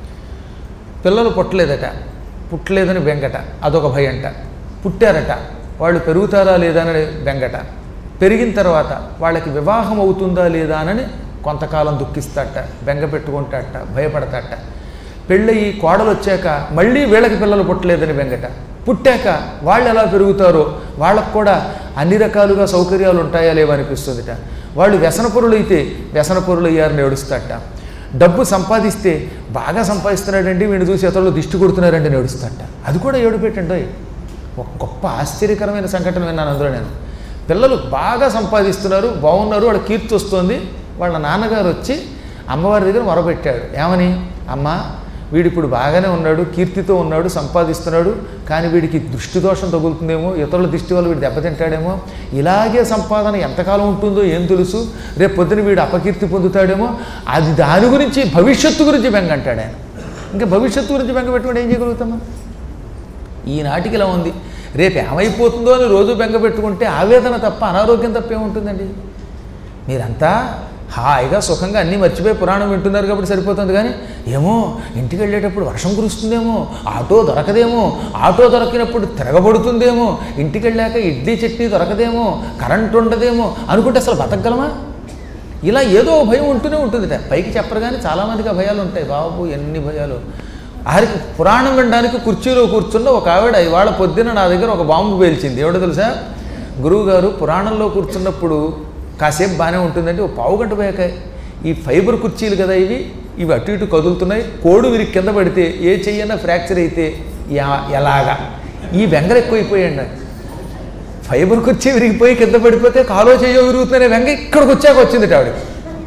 పిల్లలు పుట్టలేదట పుట్టలేదని బెంగట అదొక భయంట పుట్టారట వాళ్ళు పెరుగుతారా లేదా అని బెంగట పెరిగిన తర్వాత వాళ్ళకి వివాహం అవుతుందా లేదా అని కొంతకాలం దుఃఖిస్తాట బెంగ పెట్టుకుంటాట భయపడతాట పెళ్ళయి కోడలు వచ్చాక మళ్ళీ వీళ్ళకి పిల్లలు పుట్టలేదని బెంగట పుట్టాక వాళ్ళు ఎలా పెరుగుతారో వాళ్ళకు కూడా అన్ని రకాలుగా సౌకర్యాలు ఉంటాయా లేవనిపిస్తుందిట వాళ్ళు వ్యసనపరులు అయితే వ్యసనపరులు అయ్యారని ఏడుస్తాట డబ్బు సంపాదిస్తే బాగా సంపాదిస్తున్నాడండి వీడిని చూసి ఇతరులు దిష్టి కొడుతున్నారండి నేడుస్తాట అది కూడా ఏడు పెట్టండి ఒక గొప్ప ఆశ్చర్యకరమైన సంఘటన విన్నాను అందులో నేను పిల్లలు బాగా సంపాదిస్తున్నారు బాగున్నారు వాళ్ళ కీర్తి వస్తుంది వాళ్ళ నాన్నగారు వచ్చి అమ్మవారి దగ్గర మొరపెట్టాడు ఏమని అమ్మ వీడిప్పుడు బాగానే ఉన్నాడు కీర్తితో ఉన్నాడు సంపాదిస్తున్నాడు కానీ వీడికి దృష్టి దోషం తగులుతుందేమో ఇతరుల దృష్టి వల్ల వీడు దెబ్బతింటాడేమో ఇలాగే సంపాదన ఎంతకాలం ఉంటుందో ఏం తెలుసు రేపు పొద్దున వీడు అపకీర్తి పొందుతాడేమో అది దాని గురించి భవిష్యత్తు గురించి బెంగ అంటాడు ఆయన ఇంకా భవిష్యత్తు గురించి బెంగ పెట్టుకుంటే ఏం చేయగలుగుతామా ఈనాటికి ఇలా ఉంది రేపు ఏమైపోతుందో అని రోజు బెంగ పెట్టుకుంటే ఆవేదన తప్ప అనారోగ్యం తప్ప ఏముంటుందండి మీరంతా హాయిగా సుఖంగా అన్నీ మర్చిపోయి పురాణం వింటున్నారు కాబట్టి సరిపోతుంది కానీ ఏమో ఇంటికి వెళ్ళేటప్పుడు వర్షం కురుస్తుందేమో ఆటో దొరకదేమో ఆటో దొరకినప్పుడు తిరగబడుతుందేమో ఇంటికి వెళ్ళాక ఇడ్లీ చట్నీ దొరకదేమో కరెంట్ ఉండదేమో అనుకుంటే అసలు బతకగలమా ఇలా ఏదో భయం ఉంటూనే ఉంటుందిట పైకి చెప్పరు కానీ చాలామందికి ఆ భయాలు ఉంటాయి బాబు ఎన్ని భయాలు ఆరికి పురాణం వినడానికి కుర్చీలో కూర్చున్న ఒక ఆవిడ ఇవాళ పొద్దున నా దగ్గర ఒక బాంబు పేల్చింది ఎవడో తెలుసా గురువుగారు పురాణంలో కూర్చున్నప్పుడు కాసేపు బాగానే ఉంటుందంటే ఓ పావు గంట పోయాక ఈ ఫైబర్ కుర్చీలు కదా ఇవి ఇవి అటు ఇటు కదులుతున్నాయి కోడు విరిగి కింద పడితే ఏ చెయ్యన్నా ఫ్రాక్చర్ అయితే యా- ఎలాగా ఈ బెంగర ఎక్కువైపోయాడు ఫైబర్ కుర్చీ విరిగిపోయి కింద పడిపోతే కాలో చెయ్యో విరుగుతుందనే వెంగ ఇక్కడికి వచ్చాక వచ్చింది ఆవిడకి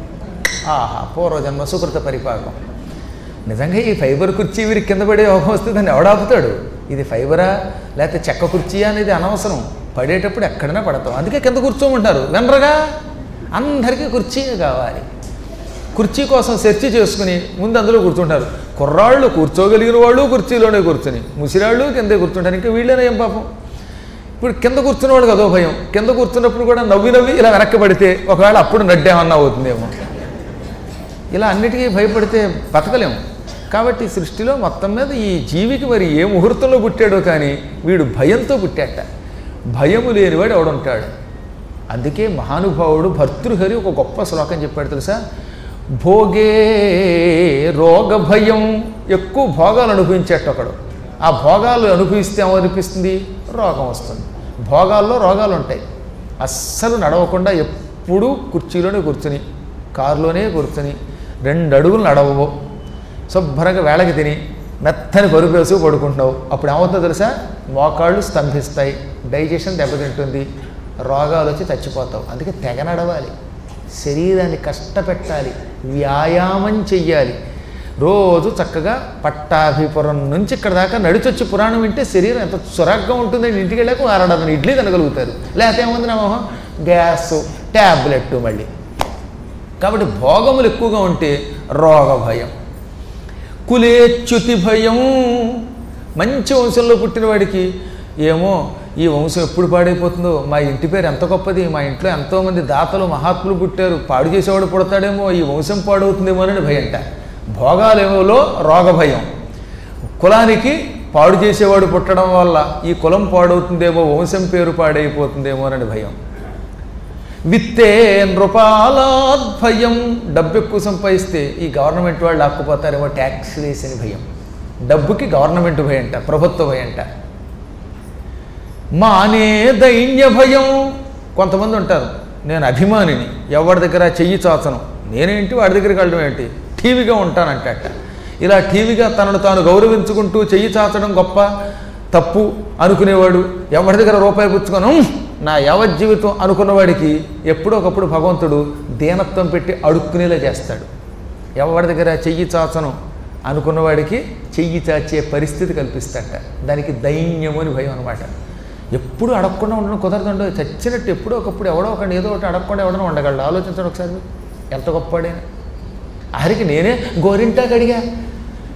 ఆహా పూర్వజన్మ సుకృత పరిపాకం నిజంగా ఈ ఫైబర్ కుర్చీ వీరికి కింద పడే యోగం వస్తే దాన్ని ఎవడాపుతాడు ఇది ఫైబరా లేకపోతే చెక్క కుర్చీ అనేది అనవసరం పడేటప్పుడు ఎక్కడైనా పడతాం అందుకే కింద కూర్చోమంటారు వినరగా అందరికీ కుర్చీయే కావాలి కుర్చీ కోసం సెర్చ్ చేసుకుని ముందు అందులో కూర్చుంటారు కుర్రాళ్ళు కూర్చోగలిగిన వాళ్ళు కుర్చీలోనే కూర్చుని ముసిరాళ్ళు కిందే కూర్చుంటారు ఇంకా వీళ్ళనే ఏం పాపం ఇప్పుడు కింద కూర్చున్న వాళ్ళకి అదో భయం కింద కూర్చున్నప్పుడు కూడా నవ్వి నవ్వి ఇలా వెనక్కి పడితే ఒకవేళ అప్పుడు నడ్డేమన్నా అవుతుందేమో ఇలా అన్నిటికీ భయపడితే బతకలేము కాబట్టి సృష్టిలో మొత్తం మీద ఈ జీవికి మరి ఏ ముహూర్తంలో పుట్టాడో కానీ వీడు భయంతో పుట్టాట భయము లేనివాడు ఎవడుంటాడు అందుకే మహానుభావుడు భర్తృహరి ఒక గొప్ప శ్లోకం చెప్పాడు తెలుసా భోగే రోగ భయం ఎక్కువ భోగాలు అనుభవించేట ఒకడు ఆ భోగాలు అనుభవిస్తే ఏమనిపిస్తుంది రోగం వస్తుంది భోగాల్లో రోగాలు ఉంటాయి అస్సలు నడవకుండా ఎప్పుడూ కుర్చీలోనే కూర్చుని కారులోనే కూర్చుని రెండు అడుగులు నడవవు శుభ్రంగా వేళకి తిని మెత్తని పరుపు వేసుకు పడుకుంటున్నావు అప్పుడు ఏమవుతుందో తెలుసా మోకాళ్ళు స్తంభిస్తాయి డైజెషన్ దెబ్బతింటుంది రోగాలు వచ్చి చచ్చిపోతావు అందుకే తెగ నడవాలి శరీరాన్ని కష్టపెట్టాలి వ్యాయామం చెయ్యాలి రోజు చక్కగా పట్టాభిపురం నుంచి ఇక్కడ దాకా నడిచొచ్చి పురాణం వింటే శరీరం ఎంత సురగ్గా ఉంటుందని ఇంటికి వెళ్ళాక అరడదన ఇడ్లీ తినగలుగుతారు లేకపోతే ఏముంది నా మొహం గ్యాస్ ట్యాబ్లెట్ మళ్ళీ కాబట్టి భోగములు ఎక్కువగా ఉంటే రోగ భయం కులేచ్యుతి భయం మంచి వంశంలో పుట్టిన వాడికి ఏమో ఈ వంశం ఎప్పుడు పాడైపోతుందో మా ఇంటి పేరు ఎంత గొప్పది మా ఇంట్లో ఎంతోమంది దాతలు మహాత్ములు పుట్టారు పాడు చేసేవాడు పుడతాడేమో ఈ వంశం పాడవుతుందేమో అని భయంట భోగాలేమోలో రోగ భయం కులానికి పాడు చేసేవాడు పుట్టడం వల్ల ఈ కులం పాడవుతుందేమో వంశం పేరు పాడైపోతుందేమో అని భయం విత్తే నృపాలాద్భయం డబ్బు ఎక్కువ సంపాదిస్తే ఈ గవర్నమెంట్ వాళ్ళు లాక్కుపోతారేమో ట్యాక్స్ వేసిన భయం డబ్బుకి గవర్నమెంట్ భయంట ప్రభుత్వ భయంట మానే దైన్య భయం కొంతమంది ఉంటారు నేను అభిమానిని ఎవరి దగ్గర చెయ్యి చాచను నేనేంటి వాడి దగ్గరికి వెళ్ళడం ఏంటి టీవీగా ఉంటానంటట ఇలా టీవీగా తనను తాను గౌరవించుకుంటూ చెయ్యి చాచడం గొప్ప తప్పు అనుకునేవాడు ఎవరి దగ్గర రూపాయి పుచ్చుకోను నా యావత్ జీవితం అనుకున్నవాడికి ఎప్పుడో ఒకప్పుడు భగవంతుడు దీనత్వం పెట్టి అడుక్కునేలా చేస్తాడు ఎవరి దగ్గర చెయ్యి చాచను అనుకున్నవాడికి చెయ్యి చాచే పరిస్థితి కల్పిస్తాట దానికి దైన్యము అని భయం అనమాట ఎప్పుడు అడగకుండా ఉండడం కుదరదండో చచ్చినట్టు ఎప్పుడో ఒకప్పుడు ఎవడో ఒకటి ఏదో ఒకటి అడగకుండా ఎవడో ఉండగలడు ఆలోచించండి ఒకసారి మీరు. ఎంత గొప్పవాడైనా ఆరికి నేనే గోరింటాకు అడిగా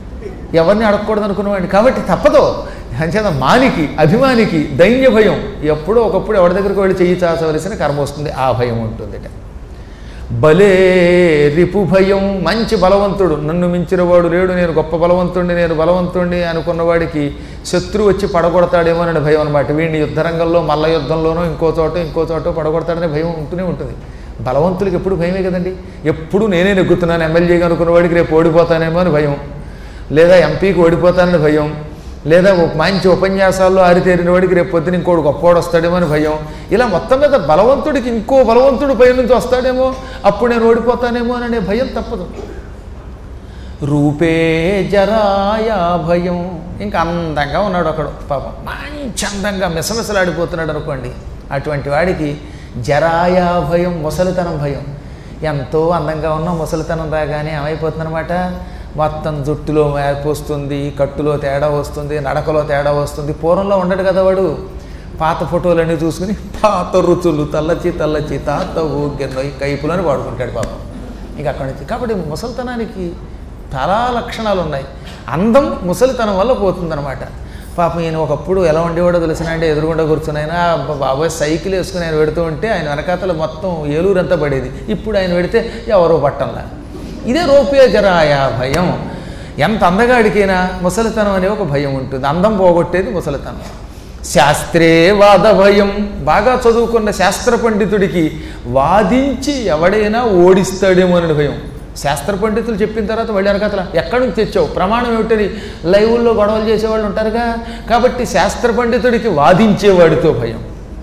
ఎవరిని అడగకూడదు అనుకున్నవాడిని కాబట్టి తప్పదు అంచేత మానికి అభిమానికి దైన్య భయం ఎప్పుడో ఒకప్పుడు ఎవరి దగ్గరికి వెళ్ళి చెయ్యి చాచవలసిన కర్మ వస్తుంది ఆ భయం ఉంటుంది బలే రిపు భయం మంచి బలవంతుడు నన్ను మించిన వాడు లేడు నేను గొప్ప బలవంతుడిని నేను బలవంతుడిని అనుకున్నవాడికి శత్రువు వచ్చి పడగొడతాడేమో అని భయం అనమాట వీడిని యుద్ధరంగంలో మల్ల యుద్ధంలోనో ఇంకో చోట ఇంకో చోట పడగొడతాడనే భయం ఉంటూనే ఉంటుంది బలవంతులకి ఎప్పుడు భయమే కదండి ఎప్పుడు నేనే నెగ్గుతున్నాను ఎమ్మెల్యేగా అనుకున్నవాడికి రేపు ఓడిపోతానేమో అని భయం లేదా ఎంపీకి ఓడిపోతానని భయం లేదా ఒక మంచి ఉపన్యాసాల్లో ఆరితేరిన వాడికి రేపు పొద్దున ఇంకోటి గొప్పవాడు వస్తాడేమో అని భయం ఇలా మొత్తం మీద బలవంతుడికి ఇంకో బలవంతుడు పై నుంచి వస్తాడేమో అప్పుడు నేను ఓడిపోతానేమో అనే భయం తప్పదు రూపే జరాయా భయం ఇంకా అందంగా ఉన్నాడు ఒకడు పాపం మంచి అందంగా మిసమిసలాడిపోతున్నాడు అనుకోండి అటువంటి వాడికి జరాయా భయం ముసలితనం భయం ఎంతో అందంగా ఉన్న ముసలితనం రాగానే ఏమైపోతుందన్నమాట మొత్తం జుట్టులో మార్పు వస్తుంది కట్టులో తేడా వస్తుంది నడకలో తేడా వస్తుంది పూర్వంలో ఉండడు కదా వాడు పాత ఫోటోలన్నీ చూసుకుని పాత రుచులు తల్లచి తల్లచి తాత ఊగిన్నో ఈ కైపులని వాడుకుంటాడు పాపం ఇక అక్కడి నుంచి కాబట్టి ముసలితనానికి చాలా లక్షణాలు ఉన్నాయి అందం ముసలితనం వల్ల పోతుందన్నమాట పాపం ఈయన ఒకప్పుడు ఎలా ఉండేవాడో తెలిసిన అంటే ఎదురుగుండా కూర్చుని ఆయన బాబాయ్ సైకిల్ వేసుకుని ఆయన పెడుతూ ఉంటే ఆయన వెనకాతల మొత్తం ఏలూరంతా పడేది ఇప్పుడు ఆయన పెడితే ఎవరో పట్టంలా ఇదే రూపే జరాయా భయం ఎంత అందగాడికైనా ముసలితనం అనే ఒక భయం ఉంటుంది అందం పోగొట్టేది ముసలితనం శాస్త్రే వాద భయం బాగా చదువుకున్న శాస్త్ర పండితుడికి వాదించి ఎవడైనా ఓడిస్తాడేమో అని భయం శాస్త్ర పండితులు చెప్పిన తర్వాత మళ్ళీ వెనకతల ఎక్కడి నుంచి తెచ్చావు ప్రమాణం ఏమిటని లైవ్ల్లో గొడవలు చేసేవాళ్ళు ఉంటారుగా కాబట్టి శాస్త్ర పండితుడికి వాదించేవాడితో భయం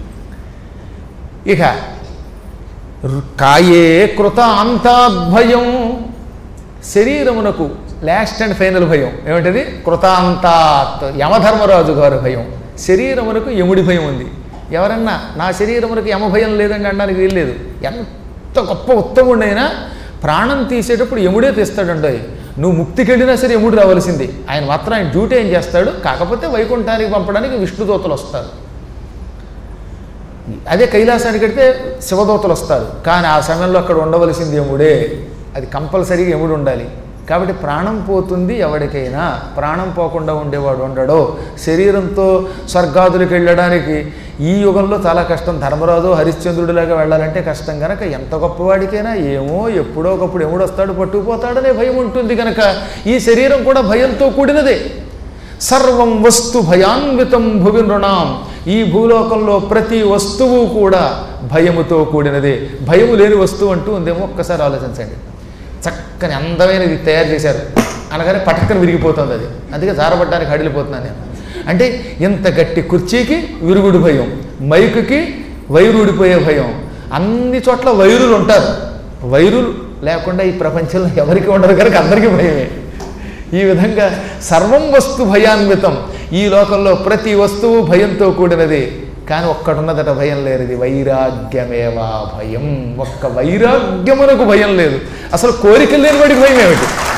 ఇక రు- కాయే కృత అంతాద్భయం శరీరమునకు లాస్ట్ అండ్ ఫైనల్ భయం ఏమిటది కృతాంతాత్ యమధర్మరాజు గారి భయం శరీరమునకు యముడి భయం ఉంది ఎవరన్నా నా శరీరమునకు యమ భయం లేదండి అనడానికి వీల్లేదు ఎంత గొప్ప ఉత్తముడైనా ప్రాణం తీసేటప్పుడు యముడే తీస్తాడండి నువ్వు ముక్తికి వెళ్ళినా సరే యముడు రావాల్సింది ఆయన మాత్రం ఆయన డ్యూటీ ఏం చేస్తాడు కాకపోతే వైకుంఠానికి పంపడానికి విష్ణుదూతలు వస్తారు అదే కైలాసానికి వెడితే శివదూతలు వస్తారు కానీ ఆ సమయంలో అక్కడ ఉండవలసింది యముడే అది కంపల్సరీగా యముడు ఉండాలి కాబట్టి ప్రాణం పోతుంది ఎవరికైనా ప్రాణం పోకుండా ఉండేవాడు ఉండడో శరీరంతో స్వర్గాదులకు వెళ్ళడానికి ఈ యుగంలో చాలా కష్టం ధర్మరాజు హరిశ్చంద్రుడిలాగా వెళ్ళాలంటే కష్టం కనుక ఎంత గొప్పవాడికైనా ఏమో ఎప్పుడో ఒకప్పుడు ఎముడు వస్తాడు పట్టుకుపోతాడనే భయం ఉంటుంది కనుక ఈ శరీరం కూడా భయంతో కూడినదే సర్వం వస్తు భయాన్వితం భువి నృణాం ఈ భూలోకంలో ప్రతి వస్తువు కూడా భయముతో కూడినదే భయము లేని వస్తువు అంటూ ఉందేమో ఒక్కసారి ఆలోచించండి చక్కని అందమైనది తయారు చేశారు అనగానే పటక్కన విరిగిపోతుంది అది అందుకే జారబడ్డానికి హడిలిపోతున్నాను నేను అంటే ఇంత గట్టి కుర్చీకి విరుగుడు భయం మైకుకి వైరు ఊడిపోయే భయం అన్ని చోట్ల వైరులు ఉంటారు వైరులు లేకుండా ఈ ప్రపంచంలో ఎవరికి ఉండరు కనుక అందరికీ భయమే ఈ విధంగా సర్వం వస్తు భయాన్వితం ఈ లోకంలో ప్రతి వస్తువు భయంతో కూడినది కానీ ఒక్కడున్నదట భయం లేనిది వైరాగ్యమేవా భయం ఒక్క వైరాగ్యమునకు భయం లేదు అసలు కోరికలు లేని వాడికి భయం ఏమిటి